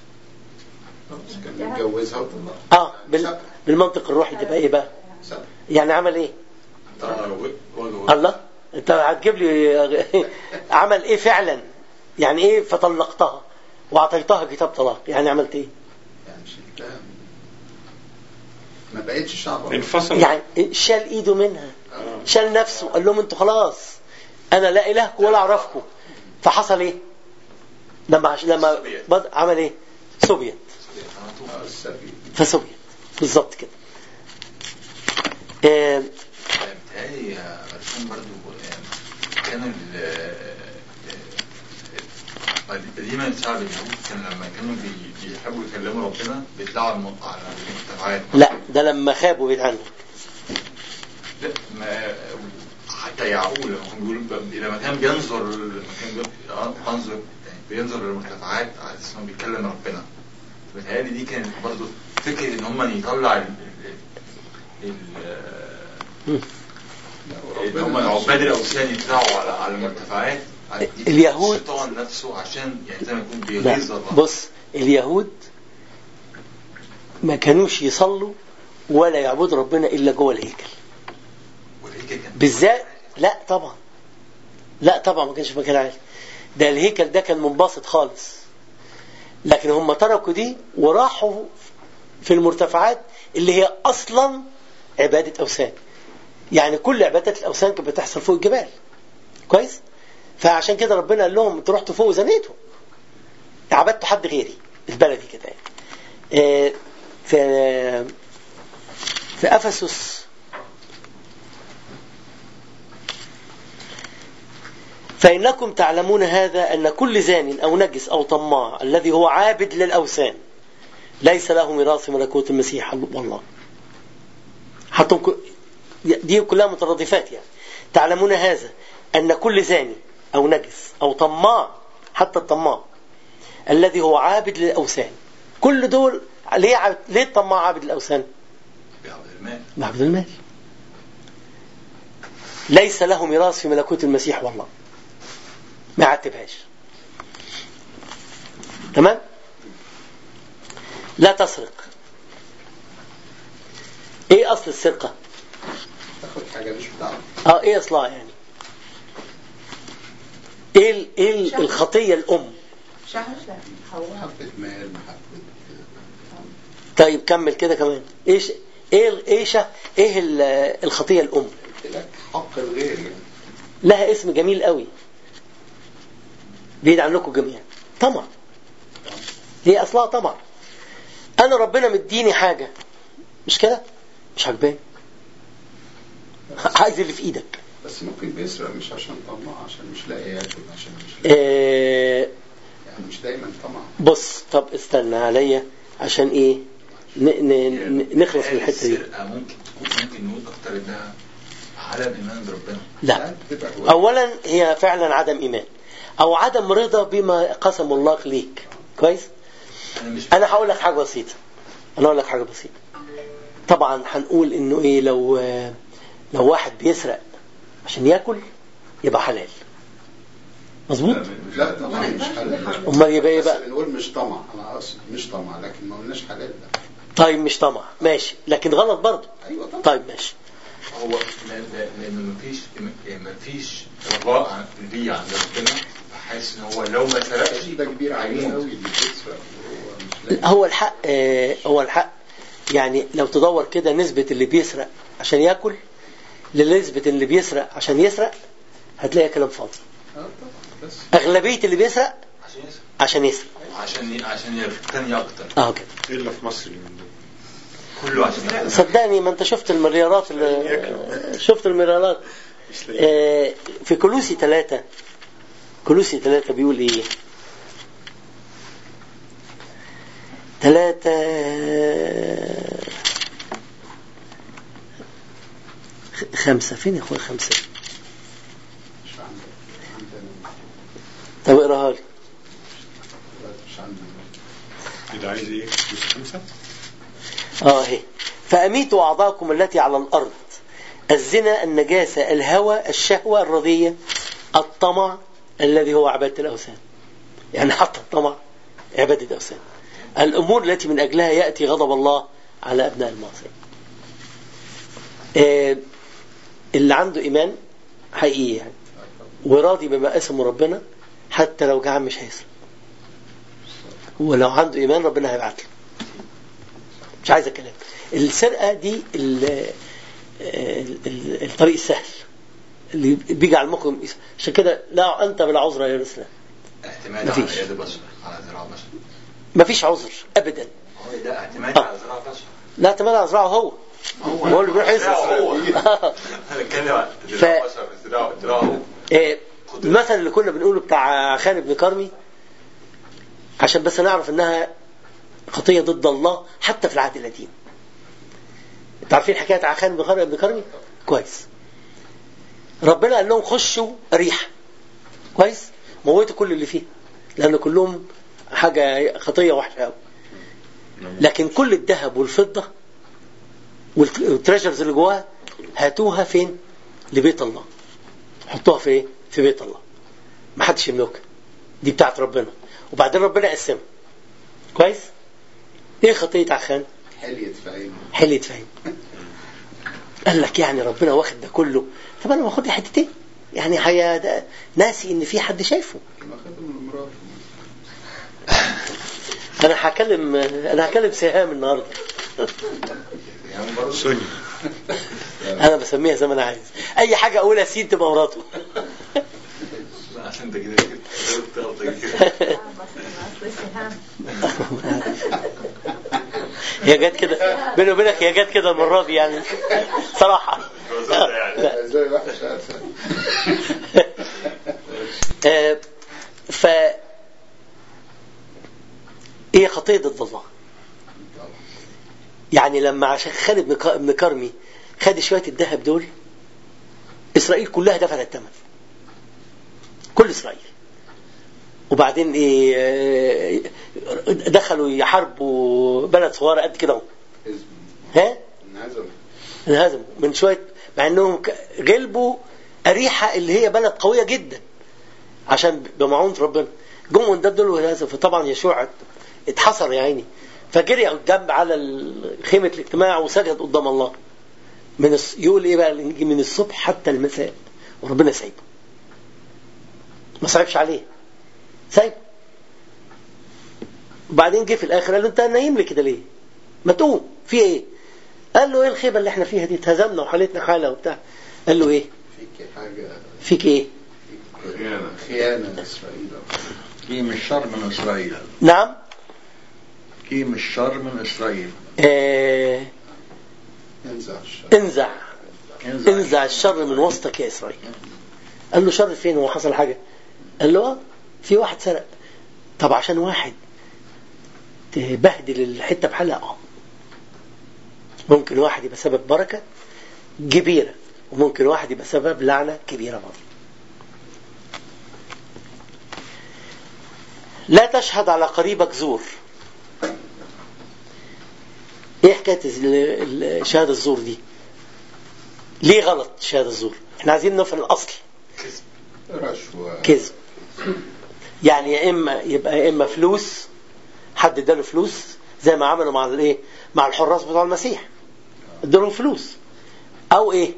كان متجوزها وطلقها اه بال... بالمنطق الروحي تبقى ايه بقى سبب. يعني عمل ايه طلع وجهه الله انت هتجيب لي عمل ايه فعلا يعني ايه فطلقتها واعطيتها كتاب طلاق يعني عملت ايه يعني شلتها ما بقتش شعب الله. انفصل يعني شال ايده منها شال نفسه قال لهم انتوا خلاص انا لا الهكم ولا اعرفكم فحصل ايه لما عش... لما سوبيت. بد... عمل ايه سوبيت آه، السبيل فسوبيت بالظبط كده آه، بتهيألي يا مرسوم برضو آه، كان ال آه، قديما شعب اليهود كان لما كانوا بي- بيحبوا يكلموا ربنا بيطلعوا على الم- على المجتمعات لا ده لما خابوا بعيد عنه لا ما حتى يعقوب لما كان بيقول ب- لما كان بينظر لما كان بي- آه، بينظر يعني بينظر للمرتفعات على اساس انه بيكلم ربنا بتهيألي دي كانت برضه فكرة ان هم يطلع ال ال ال ان هم عباد الاوثان يطلعوا على على المرتفعات دي اليهود- الشيطان نفسه عشان يعني زي ما يكون لا بيغيظ الله بص اليهود ما كانوش يصلوا ولا يعبدوا ربنا الا جوه الهيكل والهيكل كان بالذات لا طبعا لا طبعا ما كانش في مكان عالي ده الهيكل ده كان منبسط خالص لكن هم تركوا دي وراحوا في المرتفعات اللي هي اصلا عباده اوثان يعني كل عبادات الاوثان كانت بتحصل فوق الجبال كويس فعشان كده ربنا قال لهم انتوا رحتوا فوق وزنيتوا عبدتوا حد غيري البلدي كده يعني آه، في في افسس فإنكم تعلمون هذا أن كل زان أو نجس أو طماع الذي هو عابد للأوثان ليس له ميراث في ملكوت المسيح والله حتى ك- دي كلها مترادفات يعني تعلمون هذا أن كل زاني أو نجس أو طماع حتى الطماع الذي هو عابد للأوثان كل دول ليه عابد ليه الطماع عابد للأوثان؟ بيعبد المال معبد المال ليس له ميراث في ملكوت المسيح والله ما يعتبهاش تمام لا تسرق ايه اصل السرقه تاخد حاجه مش بتاعتك اه ايه اصلها يعني ايه ال- ايه ال- الخطيه الام شهر محبه مال محبه طيب كمل كده كمان ايش ايه ال- ايه شه- ايه ال- الخطيه الام قلت لك حق الغير يعني لها اسم جميل قوي بعيد عنكم جميعا طمع هي اصلها طمع انا ربنا مديني حاجه مش كده مش عجباني عايز اللي في ايدك بس ممكن بيسرق مش عشان طمع عشان مش لاقي ياكل عشان مش لاقي آه يعني مش دايما طمع بص طب استنى عليا عشان ايه ن ن ن نخلص من الحته دي السرقة ممكن تكون ممكن نقول اكتر انها عدم ايمان بربنا لا بتبقى هواية. اولا هي فعلا عدم ايمان او عدم رضا بما قسم الله ليك كويس انا مش انا هقول لك حاجه بسيطه انا هقول لك حاجه بسيطه طبعا هنقول انه ايه لو لو واحد بيسرق عشان ياكل يبقى حلال مظبوط لا طبعا مش حلال امال يبقى ايه بس بقى بنقول مش طمع انا اقصد مش طمع لكن ما قلناش حلال لا طيب مش طمع ماشي لكن غلط برضه ايوه طبعا طيب ماشي هو لا- لا- لان مفيش مفيش رجاء عن- ليه عند ربنا حاسس ان هو لو ما سرقش ده كبير عليه هيموت. قوي اللي بيسرق وهو مش لاقي هو الحق آه، هو الحق يعني لو تدور كده نسبة اللي بيسرق عشان ياكل لنسبة اللي بيسرق عشان يسرق هتلاقي كلام فاضي اه طبعا بس أغلبية اللي بيسرق عشان يسرق عشان يسرق عشان ي- عشان يغتني اكتر اه كده الا في مصر اليومين دول كله عشان يغتني. صدقني ما انت شفت المليارات اللي شفت المليارات مش لاقي. آه، في كلوسي ثلاثة كلوسي ثلاثة بيقول ايه ثلاثة خ- خمسة فين يا اخويا خمسة مش عندي عندنا طب اقراها لي مش عندي إيه ده عايز ايه؟ جزء خمسة؟ اه اهي فأميتوا أعضاءكم التي على الأرض الزنا النجاسة الهوى الشهوة الرضية الطمع الذي هو عبادة الأوثان يعني حتى الطمع عبادة الأوثان الأمور التي من أجلها يأتي غضب الله على أبناء المعصية آه، اللي عنده إيمان حقيقي يعني وراضي بما قسمه ربنا حتى لو جعان مش هيسرق ولو عنده إيمان ربنا هيبعت له مش عايز كلام السرقة دي ال- ال- ال- الطريق السهل اللي بيجي على المخ يقوم يس- عشان كده لا أنت بلا عذر يا رسول اعتماد مفيش. على يد بشر على ذراع بشر مفيش عذر أبدا هو ده اعتماد آه. على ذراع بشر لا اعتماد على ذراعه هو هو اللي بيروح يسرق هو انا بتكلم عن ذراع بشر مش ذراع ذراع هو إيه، المثل اللي كنا بنقوله بتاع خان بن كرمي عشان بس نعرف انها خطية ضد الله حتى في العهد القديم انتوا عارفين حكاية عخان بن كرمي- بن كرمي كويس ربنا قال لهم خشوا ريح كويس موتوا كل اللي فيه لان كلهم حاجة خطية وحشة قوي لكن كل الذهب والفضة والتريجرز اللي جواها هاتوها فين لبيت الله حطوها في ايه في بيت الله ما حدش يملكها دي بتاعت ربنا وبعدين ربنا قسمها كويس ايه خطيه عخان حلية في عينه حلية فهم قال لك يعني ربنا واخد ده كله طب انا باخد لي حتتين يعني هي ده ناسي ان في حد شايفه كان واخده من مراته انا هكلم انا هكلم سهام النهارده يعني برضه سوني انا بسميها زي ما انا عايز اي حاجه اقولها سين تبقى مراته عشان انت كده جبت غلطه كده أصل سهام هي جت كده بيني وبينك هي جت كده المره دي يعني صراحه لا. زي واحد شاف آه، ف هي خطية ضد الله يعني لما عشان خالد بن ك- بن كرمي خد شوية الذهب دول إسرائيل كلها دفعت الثمن كل إسرائيل وبعدين إيه آه، دخلوا يحاربوا بلد صغيرة قد كده اهو. حزب ها انهزم انهزموا من شوية مع انهم ك- غلبوا أريحة اللي هي بلد قوية جدا عشان بمعونة ربنا جم قدام دول وهزموا فطبعا يشوع اتحصر يا عيني فجري قدام على ال- خيمة الاجتماع وسجد قدام الله من الص... يقول ايه بقى الإنجيل؟ من الصبح حتى المساء وربنا سايبه ما صعبش عليه سايبه وبعدين جه في الاخر قال له انت نايم لي كده ليه؟ ما تقوم في ايه؟ قال له ايه الخيبه اللي احنا فيها دي اتهزمنا وحالتنا حاله وبتاع قال له ايه؟ فيك حاجة فيك ايه؟ خيانة. خيانة إسرائيل كي مش شر من إسرائيل نعم كي مش شر من إسرائيل آه انزع الشر انزع انزع الشر من وسطك يا اسرائيل قال له شر فين هو حصل حاجه قال له اه في واحد سرق طب عشان واحد تبهدل الحته بحالها اه ممكن واحد يبقى سبب بركه كبيره وممكن واحد يبقى سبب لعنه كبيره برضه لا تشهد على قريبك زور ايه حكايه ال- ال- شهاده الزور دي ليه غلط شهاده الزور احنا عايزين نفهم الاصل رشوة كذب يعني يا اما يبقى يا اما فلوس حد اداله فلوس زي ما عملوا مع الايه مع الحراس بتوع المسيح ادالهم فلوس او ايه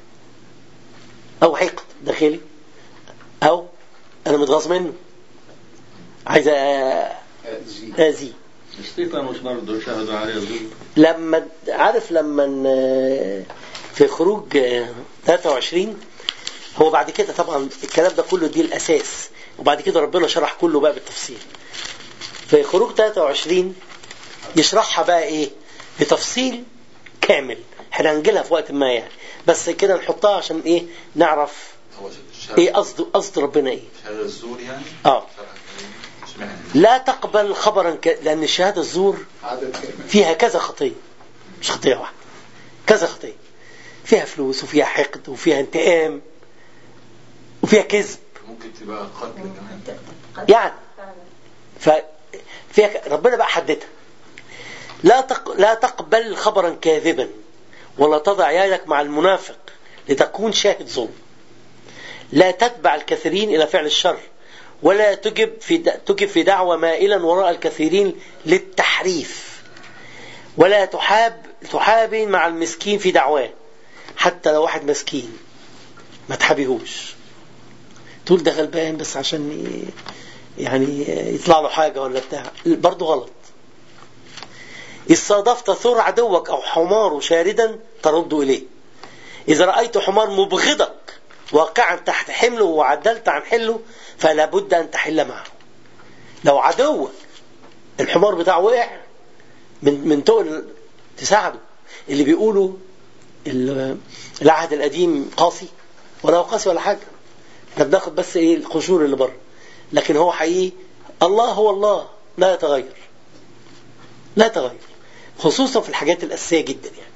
او حقد داخلي او انا متغاظ منه عايز أ- أذي اذيه ستيفانوس برضه شهدوا عليه الظلم لما عارف لما ن- في خروج آه، 23 هو بعد كده طبعا الكلام ده كله دي الاساس وبعد كده ربنا شرح كله بقى بالتفصيل في خروج 23 يشرحها بقى ايه بتفصيل كامل احنا هنجيلها في وقت ما يعني بس كده نحطها عشان ايه نعرف هو شهادة ايه قصد قصد ربنا ايه شهادة الزور يعني اه اشمعنى لا تقبل خبرا ك... لان الشهاده الزور عدد كامل فيها كذا خطيه مش خطيه واحده كذا خطيه فيها فلوس وفيها حقد وفيها انتقام وفيها كذب ممكن تبقى قتل كمان يعني ف فيها ك- ربنا بقى حددها لا تق... لا تقبل خبرا كاذبا ولا تضع يدك مع المنافق لتكون شاهد ظلم لا تتبع الكثيرين الى فعل الشر ولا تجب في د... تجب في دعوى مائلا وراء الكثيرين للتحريف ولا تحاب تحابي مع المسكين في دعواه حتى لو واحد مسكين ما تحابيهوش تقول ده غلبان بس عشان ي- يعني يطلع له حاجة ولا بتاع برضه غلط إذ صادفت ثور عدوك أو حمار شاردا ترد إليه إذا رأيت حمار مبغضك واقعا تحت حمله وعدلت عن حله فلا بد أن تحل معه لو عدوك الحمار بتاعه وقع من من تقل تساعده اللي بيقولوا ال- العهد القديم قاسي ولا هو قاسي ولا حاجة احنا بناخد بس ايه القشور اللي بره لكن هو حقيقي الله هو الله لا يتغير لا يتغير خصوصا في الحاجات الأساسية جدا يعني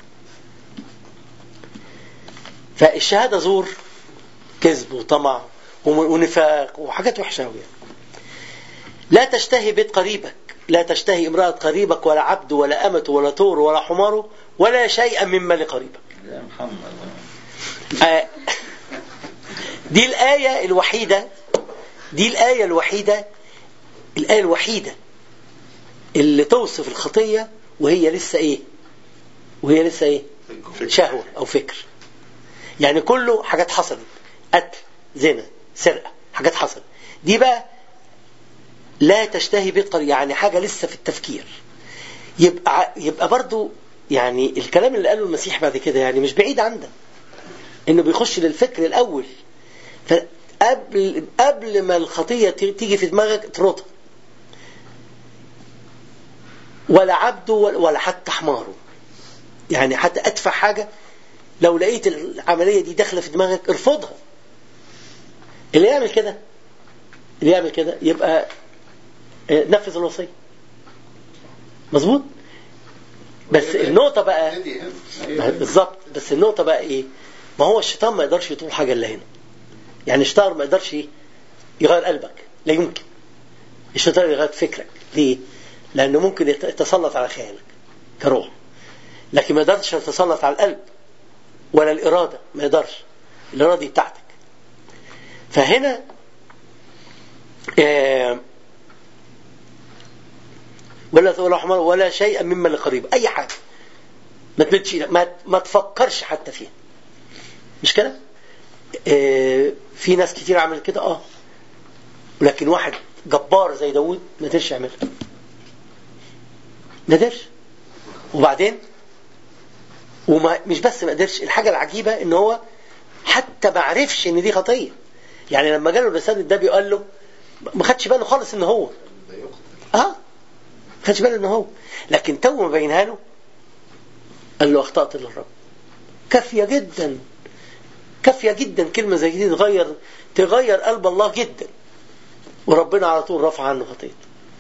فالشهادة زور كذب وطمع وم- ونفاق وحاجات وحشة أوي يعني. لا تشتهي بيت قريبك لا تشتهي امرأة قريبك ولا عبد ولا أمة ولا طور ولا حمار ولا شيئا مما لقريبك يا محمد آه، دي الآية الوحيدة دي الآية الوحيدة الآية الوحيدة اللي توصف الخطية وهي لسه إيه وهي لسه إيه شهوة أو فكر يعني كله حاجات حصلت قتل زنا سرقة حاجات حصلت دي بقى لا تشتهي بيت قريب يعني حاجة لسه في التفكير يبقى يبقى برضو يعني الكلام اللي قاله المسيح بعد كده يعني مش بعيد عندنا انه بيخش للفكر الاول فقبل قبل ما الخطيه ت- تيجي في دماغك ترطها ولا عبده ولا ولا حتى حماره يعني حتى ادفع حاجه لو لقيت العمليه دي داخله في دماغك ارفضها اللي يعمل كده اللي يعمل كده يبقى آه، نفذ الوصيه مظبوط بس النقطه بقى ابتدي هنا. ما هي بالظبط بس النقطة بقى ايه؟ ما هو الشيطان ما يقدرش يطول حاجة الا هنا. يعني الشيطان ما يقدرش إيه؟ يغير قلبك، لا يمكن. الشيطان يغير فكرك، ليه؟ لأنه ممكن يت- يتسلط على خيالك كروح. لكن ما يقدرش يتسلط على القلب ولا الإرادة، ما يقدرش. الإرادة دي بتاعتك. فهنا آه ولا ولا حمار ولا شيئا مما لقريب أي حاجة ما تمدش إيدك، ما ما تفكرش حتى فيها مش كده آه في ناس كتير عملت كده اه لكن واحد جبار زي داوود ما قدرش يعملها ما قدرش وبعدين وما مش بس ما قدرش الحاجه العجيبه ان هو حتى ما عرفش ان دي خطيه يعني لما جاله الرسالة ده بيقول له ما خدش باله خالص ان هو اه ما خدش باله ان هو لكن تو ما بينها له قال له اخطأت للرب كافية جدا كافية جدا كلمة زي دي تغير تغير قلب الله جدا وربنا على طول رفع عنه خطيته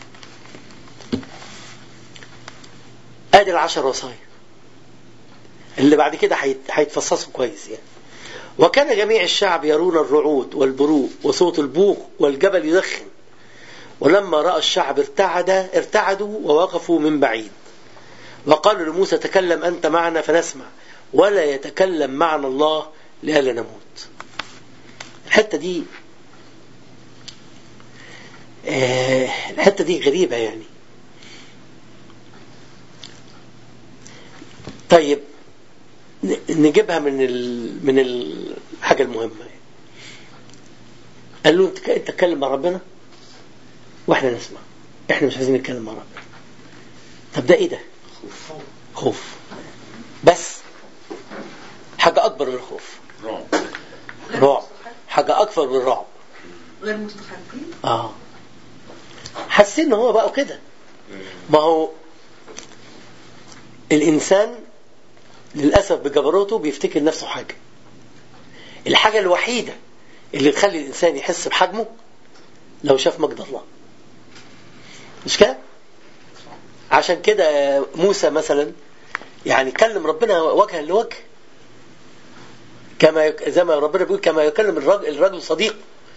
ادي العشر وصايا اللي بعد كده هيت- هيتفصصوا كويس يعني وكان جميع الشعب يرون الرعود والبروق وصوت البوق والجبل يدخن ولما رأى الشعب ارتعد ارتعدوا ووقفوا من بعيد وقالوا لموسى تكلم أنت معنا فنسمع ولا يتكلم معنا الله لئلا نموت الحتة دي آه الحتة دي غريبة يعني طيب ن- نجيبها من ال... من الحاجة المهمة يعني. قال له انت انت تتكلم مع ربنا واحنا نسمع احنا مش عايزين نتكلم مع ربنا طب ده ايه ده خوف بس حاجة أكبر من الخوف رعب رعب حاجة أكبر من الرعب غير مستخبين آه حاسين ان هو بقى كده ما هو الانسان للاسف بجبروته بيفتكر نفسه حاجه الحاجه الوحيده اللي تخلي الانسان يحس بحجمه لو شاف مجد الله مش كده عشان كده موسى مثلا يعني كلم ربنا وجها لوجه كما يك... زي ما ربنا بيقول كما يكلم الرجل, الرجل صديق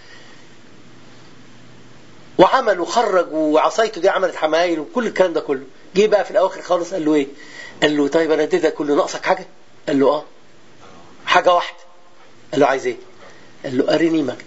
وعمل وخرج وعصايته دي عملت حمايل وكل الكلام ده كله جه بقى في الاواخر خالص قال له ايه قال له طيب انا اديتك كله ناقصك حاجه قال له اه حاجه واحده قال له عايز ايه قال له ارني مجدك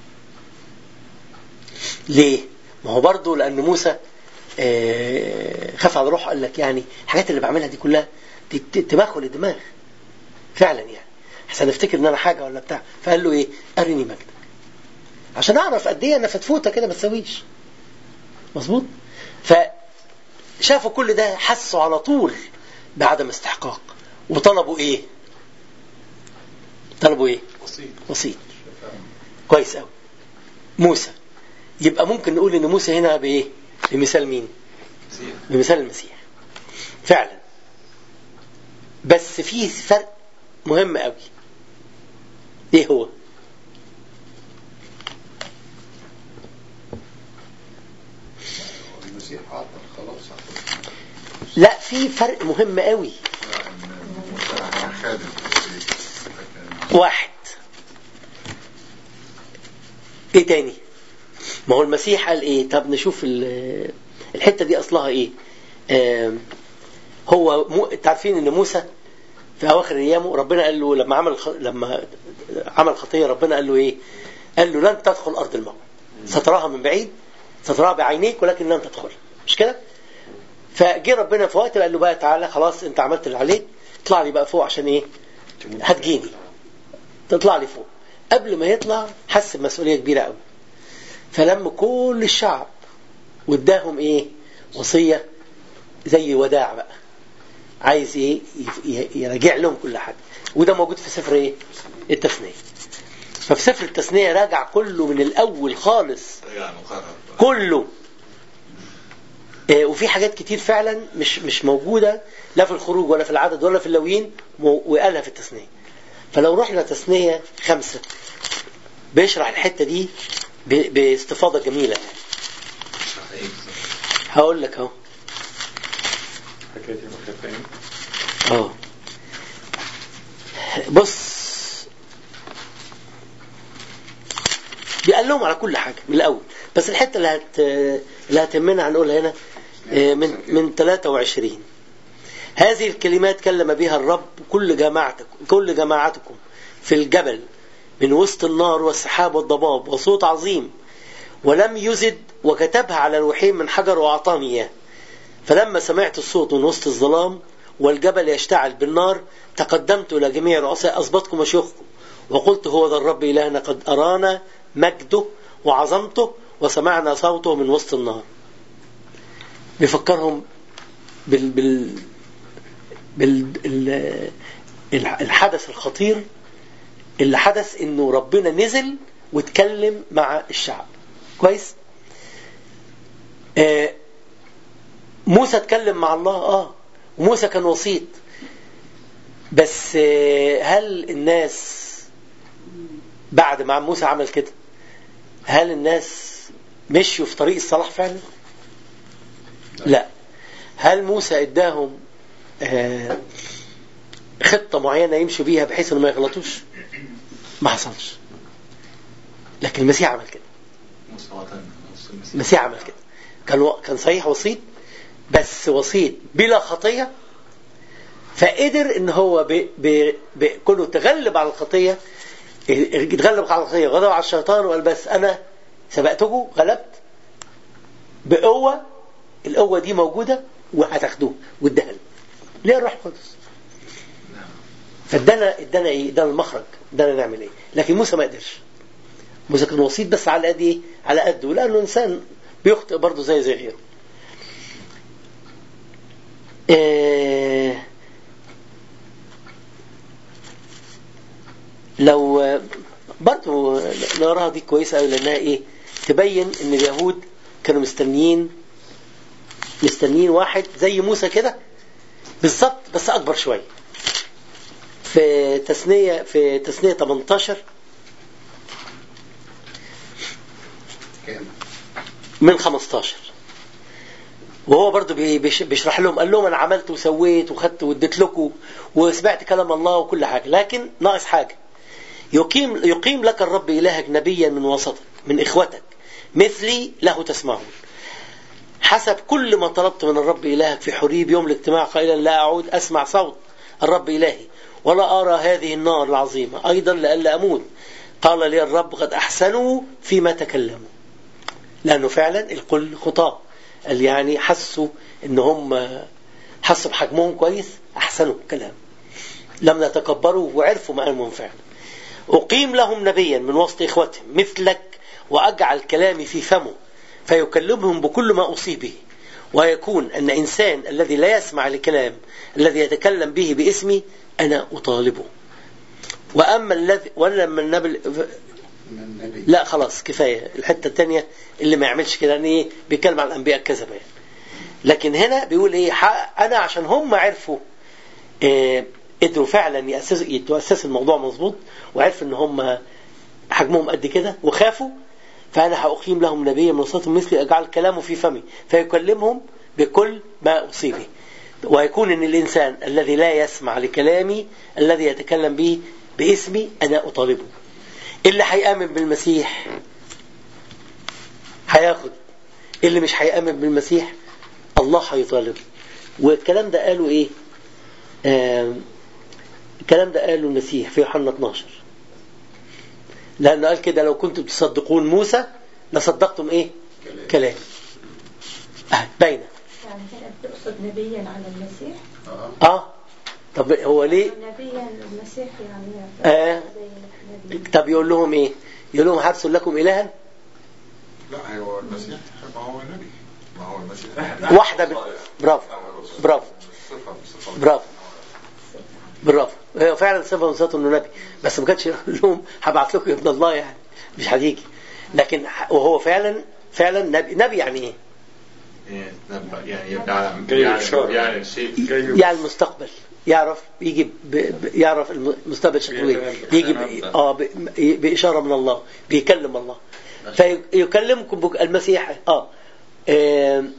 ليه ما هو برضه لان موسى آه، خاف على روحه قال لك يعني الحاجات اللي بعملها دي كلها دي تبخل الدماغ فعلا يعني عشان افتكر ان انا حاجه ولا بتاع فقال له ايه ارني مجدك عشان اعرف قد ايه انا فتفوته كده ما تسويش مظبوط فشافوا كل ده حسوا على طول بعدم استحقاق وطلبوا ايه طلبوا ايه وسيط وسيط كويس قوي موسى يبقى ممكن نقول ان موسى هنا بايه بمثال مين مسيح بمثال المسيح فعلا بس في فرق مهم قوي ايه هو المسيح عطل خلاص عطل. لا في فرق مهم قوي إن موسى خادم لكن واحد ايه تاني ما هو المسيح قال ايه طب نشوف ال- الحته دي اصلها ايه آم، هو مو... تعرفين ان موسى في اواخر ايامه ربنا قال له لما عمل خ... لما عمل خطيه ربنا قال له ايه قال له لن تدخل ارض الموت ستراها من بعيد ستراها بعينيك ولكن لن تدخلها مش كده فجه ربنا في وقت قال له بقى تعالى خلاص انت عملت اللي عليك اطلع لي بقى فوق عشان ايه هتجيني تطلع لي فوق قبل ما يطلع حس بمسؤوليه كبيره قوي فلم كل الشعب واداهم ايه وصيه زي وداع بقى عايز ايه يف- ي- يراجع لهم كل حاجه وده موجود في سفر ايه التثنيه ففي سفر التثنيه راجع كله من الاول خالص رجع مقرر كله آه، وفي حاجات كتير فعلا مش مش موجوده لا في الخروج ولا في العدد ولا في اللويين مو- وقالها في التثنيه فلو رحنا تثنيه خمسه بيشرح الحته دي ب- باستفاضه جميله ايه بالظبط هقول لك اهو حكايه المخافين اه بص بيقال لهم على كل حاجه من الاول بس الحته اللي هت اللي هتهمنا هنقولها هنا آه، من من 23 هذه الكلمات كلم بها الرب كل جماعتكم كل جماعتكم في الجبل من وسط النار والسحاب والضباب وصوت عظيم ولم يزد وكتبها على لوحين من حجر واعطاني اياه فلما سمعت الصوت من وسط الظلام والجبل يشتعل بالنار تقدمت إلى جميع رؤساء أسباطكم وشيوخكم وقلت هو ذا الرب إلهنا قد أرانا مجده وعظمته وسمعنا صوته من وسط النار بيفكرهم بال بال بال ال- الحدث الخطير اللي حدث انه ربنا نزل واتكلم مع الشعب كويس آه موسى اتكلم مع الله اه وموسى كان وسيط بس آه، هل الناس بعد ما موسى عمل كده هل الناس مشوا في طريق الصلاح فعلا لا هل موسى اداهم آه، خطة معينة يمشوا بيها بحيث انهم ما يغلطوش ما حصلش لكن المسيح عمل كده مساواة نص المسيح المسيح عمل كده كان و... كان صحيح وسيط بس وسيط بلا خطية فقدر ان هو ب... ب... ب... كله تغلب على الخطية اتغلب على الخطية غلب على الشيطان وقال بس انا سبقتكم غلبت بقوة القوة دي موجودة وهتاخدوه واداها لنا. ليه الروح القدس فادانا ادانا ايه ادانا المخرج ادانا نعمل ايه لكن موسى ما قدرش موسى كان وسيط بس على قد ايه على قده لانه انسان بيخطئ برضه زي زي غيره إيه لو برضه نقراها دي كويسه قوي لانها ايه تبين ان اليهود كانوا مستنيين مستنيين واحد زي موسى كده بالظبط بس اكبر شويه في تثنيه في تثنيه 18 كام من 15 وهو برضو بي- بيش- بيشرح لهم قال لهم انا عملت وسويت وخدت واديت لكم وسمعت كلام الله وكل حاجه لكن ناقص حاجه يقيم يقيم لك الرب الهك نبيا من وسطك من اخوتك مثلي له تسمعون حسب كل ما طلبت من الرب الهك في حريب يوم الاجتماع قائلا لا اعود اسمع صوت الرب الهي ولا ارى هذه النار العظيمه ايضا لئلا اموت قال لي الرب قد احسنوا فيما تكلموا لانه فعلا الكل خطاه قال يعني حسوا ان هم حسوا بحجمهم كويس احسنوا الكلام لم يتكبروا وعرفوا مقامهم فعلا اقيم لهم نبيا من وسط اخوتهم مثلك واجعل كلامي في فمه فيكلمهم بكل ما اصيب به ويكون ان انسان الذي لا يسمع لكلام الذي يتكلم به باسمي انا اطالبه واما الذي ولما النبي من النبي لا خلاص كفايه الحته الثانيه اللي ما يعملش كده يعني ايه بيتكلم عن الانبياء الكذبه يعني. لكن هنا بيقول ايه ح- انا عشان هم عرفوا آه، قدروا فعلا يأسسوا يتأسسوا الموضوع مظبوط وعرفوا ان هم حجمهم قد كده وخافوا فانا هاقيم لهم نبيا من وسطهم مثلي اجعل كلامه في فمي فيكلمهم بكل ما اصيب به ويكون ان الانسان الذي لا يسمع لكلامي الذي يتكلم به باسمي انا اطالبه اللي هيامن بالمسيح هياخد اللي مش هيامن بالمسيح الله هيطالبه والكلام ده قاله ايه آم، الكلام ده قاله المسيح في يوحنا 12 لانه قال كده لو كنتم تصدقون موسى لصدقتم ايه كلام آه باينه يعني هنا بتقصد نبيا على المسيح اه طب هو ليه نبيا المسيح يعني آه. زي النبي طب يقول لهم ايه يقول لهم حبس لكم الها لا هو المسيح ما هو نبي ما هو المسيح واحده ب... برافو برافو صفة صفة برافو برافو هي فعلا صفه من صفاته انه نبي بس ما كانش يقول لهم هبعت لكم ابن الله يعني مش هتيجي لكن ح- وهو فعلا فعلا نبي نبي يعني ايه؟ يتنبأ يعني يعلم جاي يعلم بشارة. يعلم شيء يعني المستقبل يعرف يجي ب... ب... يعرف المستقبل شكله ايه يجي ب... اه ب... باشاره من الله بيكلم الله فيكلمكم بك... المسيح اه آم،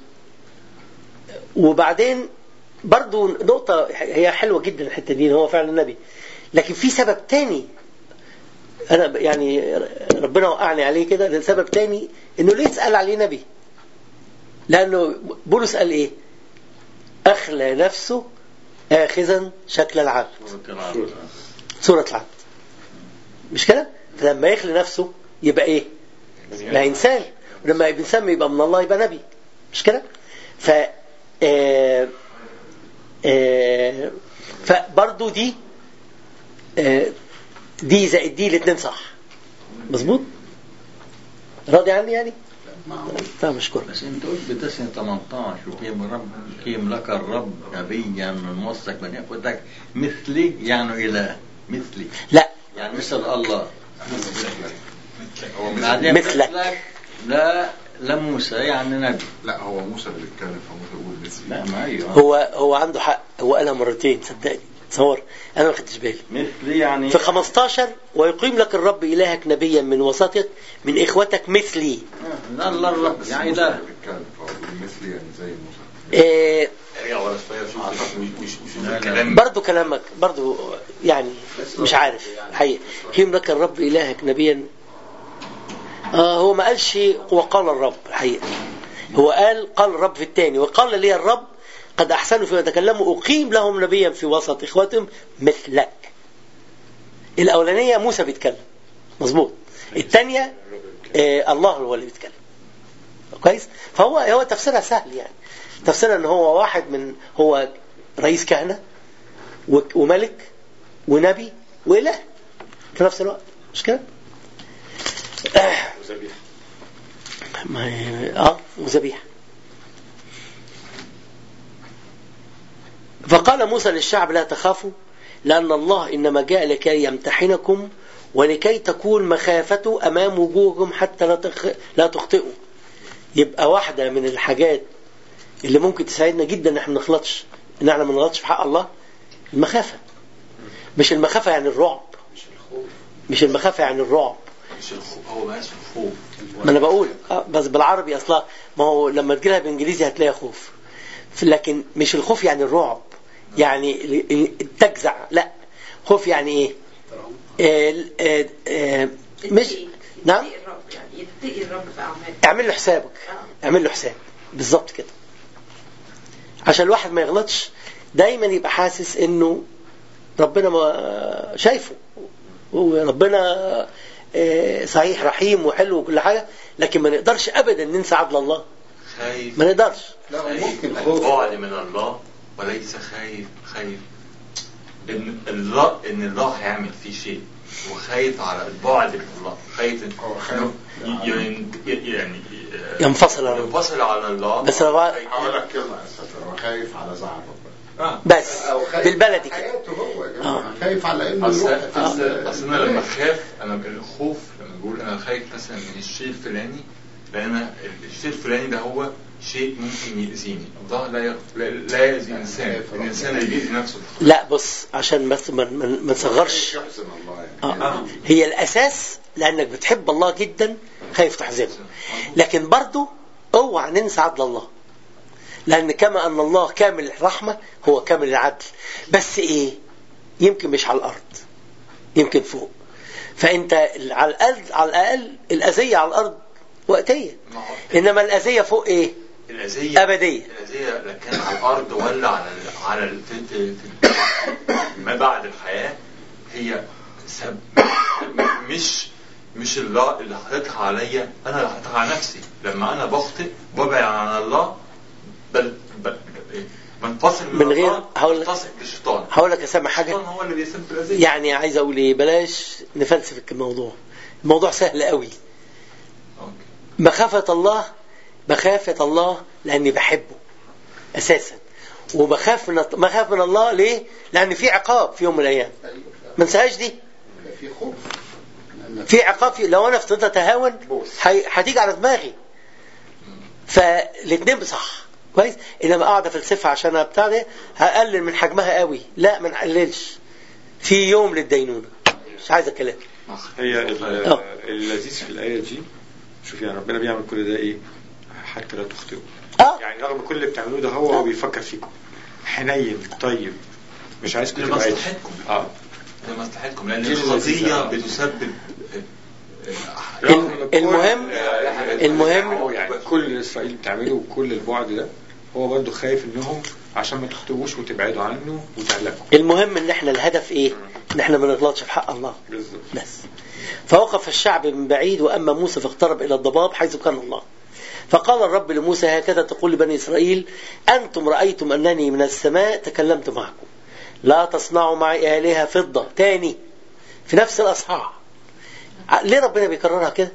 وبعدين برضو نقطة هي حلوة جدا الحتة دي إن هو فعلا نبي لكن في سبب تاني أنا ب- يعني ربنا وقعني عليه كده لسبب تاني إنه ليه اتقال عليه نبي لأنه بولس قال إيه أخلى نفسه آخذا شكل العبد صورة العبد مش كده؟ فلما يخلي نفسه يبقى إيه؟ يبقى إنسان ولما يبقى إنسان يبقى من الله يبقى نبي مش كده؟ ف آه آه فبرضو دي آه دي زائد دي الاثنين صح مظبوط راضي عني يعني طيب مشكور بس انت قلت بتسنة 18 وقيم رب قيم لك الرب نبيا من وسطك من ياخذك مثلي يعني اله مثلي لا يعني مثل الله هو بعدين مثلك. لا لا موسى يعني نبي لا هو موسى اللي بيتكلم فموسى يقول مثلي لا ما ايوه هو هو عنده حق هو قالها مرتين صدقني تصور انا ما خدتش بالي مثلي يعني في 15 ويقيم لك الرب الهك نبيا من وسطك من اخوتك مثلي لا الله الرب بس يعني موسى لا اللي بيتكلم فهو بيقول مثلي يعني زي موسى آه ارجع ورا شويه وشوف وش- وش- وشوف لا، لا. الكلام برضو كلامك برضو يعني مش عارف حقيقة قيم لك الرب إلهك نبيا آه هو ما قالش وقال الرب الحقيقة هو قال قال الرب في الثاني وقال لي الرب قد أحسنوا فيما تكلموا أقيم لهم نبيا في وسط إخواتهم مثلك الأولانية موسى بيتكلم مظبوط الثانية آه الله هو اللي بيتكلم كويس فهو هو تفسيرها سهل يعني تفسيرها ان هو واحد من هو رئيس كهنه و- وملك ونبي واله في نفس الوقت مش كده؟ آه. وذبيحة ما هي- اه وذبيحه فقال موسى للشعب لا تخافوا لأن الله إنما جاء لكي يمتحنكم ولكي تكون مخافته أمام وجوهكم حتى لا تخ... لا تخطئوا يبقى واحدة من الحاجات اللي ممكن تساعدنا جدا ان احنا ما نغلطش ان احنا ما نغلطش في حق الله المخافة مش المخافة يعني الرعب مش المخافة يعني الرعب مش الخوف هو ما اسمه خوف ما انا بقول آه، بس بالعربي اصلا ما هو لما تجيلها بالانجليزي هتلاقيها خوف لكن مش الخوف يعني الرعب يعني ال- ال- تجزع لا خوف يعني ايه آه، آه، آه، مش يتقي- نعم يتقي الرب يعني يتقي الرب في اعماله اعمل له حسابك اعمل له حساب بالظبط كده عشان الواحد ما يغلطش دايما يبقى حاسس انه ربنا ما شايفه وربنا آه، صحيح رحيم وحلو وكل حاجه لكن ما نقدرش ابدا ننسى عدل الله خايف ما نقدرش لا خايف ممكن خوف البعد من الله وليس خايف خايف ان الله ان الله هيعمل فيه شيء وخايف على البعد من الله خايف إن- هو خايف إنه ي- ي- يعني آه، ينفصل عن الله. ينفصل على الله بس أنا بقى- هقول لك كلمة يا أستاذ هو خايف على زعل ربنا آه. بس أو خايف بالبلدي كده حياته هو يا آه. جماعة خايف على إنه اصل يروح في اصل ال- اصل انا لما اخاف انا الخوف لما بقول انا خايف مثلا من الشيء الفلاني لان أنا الشيء الفلاني ده هو شيء ممكن يأذيني الله لا يغ... لا, لا يأذي الانسان الانسان اللي بيأذي نفسه لا بص عشان بس ما ما ما نصغرش يحزن الله يعني آه. هي الاساس لانك بتحب الله جدا خايف تحزنه لكن برضو اوعى ننسى عدل الله لان كما ان الله كامل الرحمه هو كامل العدل بس ايه يمكن مش على الارض يمكن فوق فانت ال- على الاقل على الاقل الاذيه على الارض وقتيه ما هو انما الاذيه فوق ايه الأذية أبدية. الأذية لا كان على الأرض ولا على ال على ال في في في ما بعد الحياة هي سب مش مش الله اللي حاططها عليا أنا اللي حاططها على نفسي لما أنا بخطئ وابعد عن الله بل بل بنفصل من, من غير- الله هقول لك- بنفصل بالشيطان هقول لك يا سامح حاجه الشيطان هو اللي بيسبب الأذية يعني عايز اقول ايه بلاش نفلسف الموضوع الموضوع سهل قوي أوكي. مخافة الله مخافة الله لأني بحبه أساسا وبخاف من بخاف من الله ليه؟ لأن في عقاب في يوم من الأيام أيوة ما انساهاش دي فعلا. في خوف لأن في عقاب في لو أنا افترضت أتهاون هي- هتيجي على دماغي فالاثنين بصح كويس انما اقعد افلسفها عشان بتاع ده هقلل من حجمها قوي لا ما نقللش في يوم للدينونه مش عايز اتكلم هي ال- آه. اللذيذ في الآية دي شوف يعني ربنا بيعمل كل ده إيه حتى لا تخطئوا اه يعني رغم كل اللي بتعملوه ده هو هو بيفكر فيكم حنين طيب مش عايزكم تبعدوا لمصلحتكم اه لمصلحتكم لأن دي الخطية لذيذة. بتسبب رغم كل- المهم- آه، المهم- هو يعني كل اللي اسرائيل بتعمله وكل البعد ده هو برضه خايف انهم عشان ما تخطئوش وتبعدوا عنه وتهلكوا المهم ان احنا الهدف ايه ان احنا ما نغلطش في حق الله بالظبط بس فوقف الشعب من بعيد وأما موسى فاقترب إلى الضباب حيث كان الله فقال الرب لموسى هكذا تقول لبني إسرائيل أنتم رأيتم أنني من السماء تكلمت معكم لا تصنعوا معي آلهة فضة تاني في نفس الأصحاح ع- ليه ربنا بيكررها كده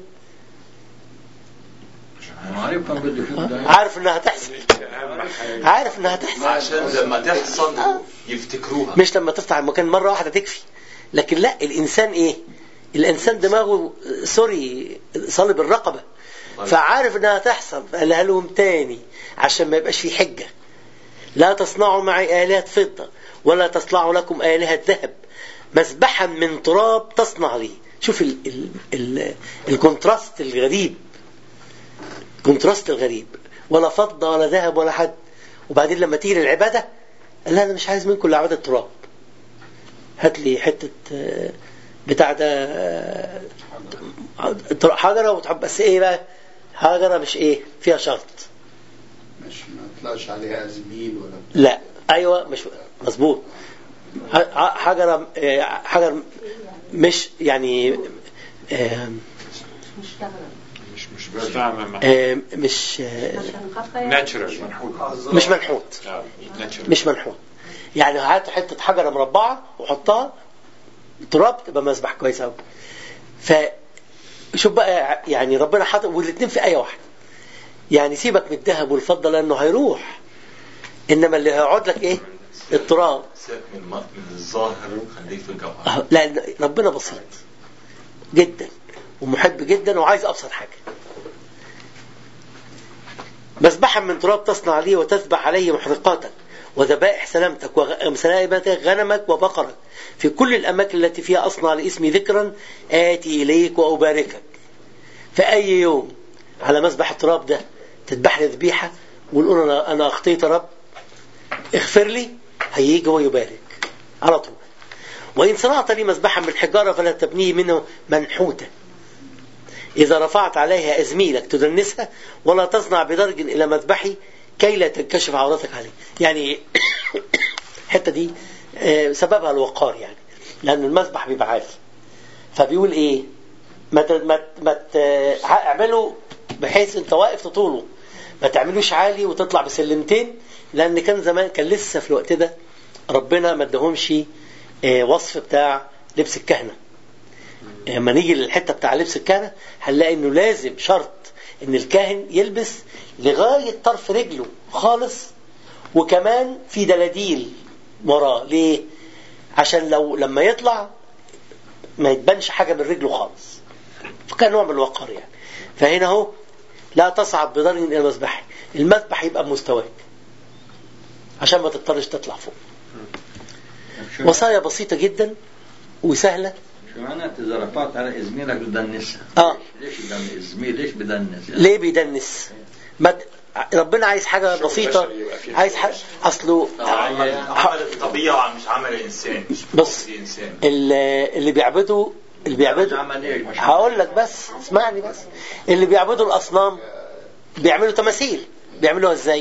أنا عارف كان بده يشوف ده عارف انها تحصل اهم حاجه عارف انها تحصل عشان لما تحصل يفتكروها مش لما تفتح المكان مرة واحدة تكفي لكن لا الإنسان إيه الإنسان دماغه سوري صلب الرقبة فعارف إنها تحصل فقالها لهم تاني عشان ما يبقاش في حجة لا تصنعوا معي آلهة فضة ولا تصنعوا لكم آلهة ذهب مسبحا من تراب تصنع لي شوف ال ال ال الكونتراست الغريب الكونتراست الغريب ولا فضة ولا ذهب ولا حد وبعدين لما تيجي للعبادة قال لا أنا مش عايز منكم إلا عبادة تراب هات لي حتة آه، بتاع ده آه، حجرة وتحب بس إيه بقى حجرة مش إيه فيها شرط مش ما طلعش عليها أزميل ولا لا أيوة مش مظبوط ح- حجرة آه، حجر مش يعني آه، مشتغلة مش مش بستعمل آه، مش آه، عشان خاطر ناتشرال مش منحوت ناتشرال مش منحوت يعني هات حته حجره مربعه وحطها تراب تبقى مسبح كويس قوي ف شوف بقى يعني ربنا حاطط والاثنين في ايه واحده يعني سيبك من الذهب والفضه لانه هيروح انما اللي هيقعد لك ايه التراب سيبك من الم- من الظاهر وخليك في الجوهر أه، لان ربنا بسيط جدا ومحب جدا وعايز ابسط حاجه مذبحا من تراب تصنع عليه وتذبح عليه محرقاتك وذبائح سلامتك وسلامتك غنمك وبقرك في كل الأماكن التي فيها أصنع لاسمي ذكرا آتي إليك وأباركك في أي يوم على مذبح التراب ده تذبح لي ذبيحة ونقول أنا أنا أخطيت يا رب اغفر لي هيجي ويبارك على طول وإن صنعت لي مذبحا من حجارة فلا تبنيه منه منحوتا إذا رفعت عليها أزميلك تدنسها ولا تصنع بدرج إلى مذبحي كي لا تنكشف عورتك عليه يعني الحتة دي آه، سببها الوقار يعني لأن المذبح بيبقى عالي فبيقول إيه ما ت- ما ت- ما ت- اعمله بحيث انت واقف تطوله ما تعملوش عالي وتطلع بسلمتين لان كان زمان كان لسه في الوقت ده ربنا ما اداهمش آه، وصف بتاع لبس الكهنه لما نيجي للحته بتاع لبس الكهنه هنلاقي انه لازم شرط ان الكاهن يلبس لغايه طرف رجله خالص وكمان في دلاديل وراه ليه؟ عشان لو لما يطلع ما يتبانش حاجه من رجله خالص فكان نوع من الوقار يعني فهنا اهو لا تصعد بدرج الى مذبحي المذبح يبقى بمستواك عشان ما تضطرش تطلع فوق شو وصايا بسيطه جدا وسهله شو معنى إذا رفعت على إزميلك بدنسها اه ليش بدن إزميل ليش بدنس يعني؟ ليه بيدنس ما د- ربنا عايز حاجه بسيطه بشري يبقى فيه عايز حاجه اصله عمل عمل الطبيعة مش عمل الإنسان مش بص. قصدي إنسان ال- اللي بيعبدوا اللي بيعبدوا عمل إيه مش هقول لك بس اسمعني بس اللي بيعبدوا الاصنام بيعملوا تماثيل بيعملوها ازاي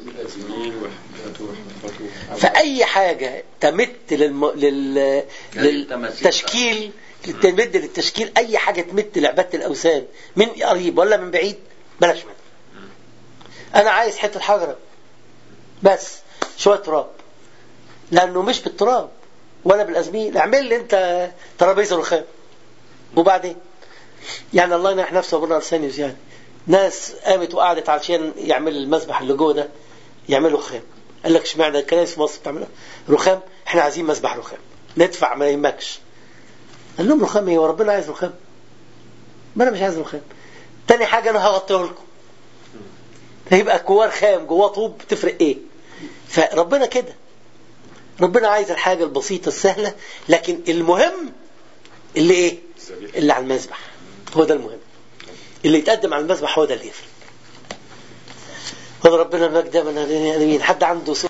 فاي حاجه تمت للم... لل... للتشكيل تمد للتشكيل اي حاجه تمت لعباده الاوثان من قريب ولا من بعيد بلاش منها انا عايز حته حجره بس شويه تراب لانه مش بالتراب ولا بالازميل اعمل لي انت ترابيزه رخام وبعدين يعني الله ينح نفسه ابونا ارسانيوس يعني ناس قامت وقعدت علشان يعمل المذبح اللي جوه ده يعملوا رخام قال لك اشمعنى الكنائس في مصر بتعملها رخام احنا عايزين مذبح رخام ندفع ما يهمكش قال لهم رخام ايه وربنا عايز رخام ما انا مش عايز رخام تاني حاجه انا هغطيه لكم هيبقى جواه رخام جواه طوب تفرق ايه فربنا كده ربنا عايز الحاجه البسيطه السهله لكن المهم اللي ايه اللي على المذبح هو ده المهم اللي يتقدم على المذبح هو ده اللي يفرق هذا ربنا المجد من هذين حد عنده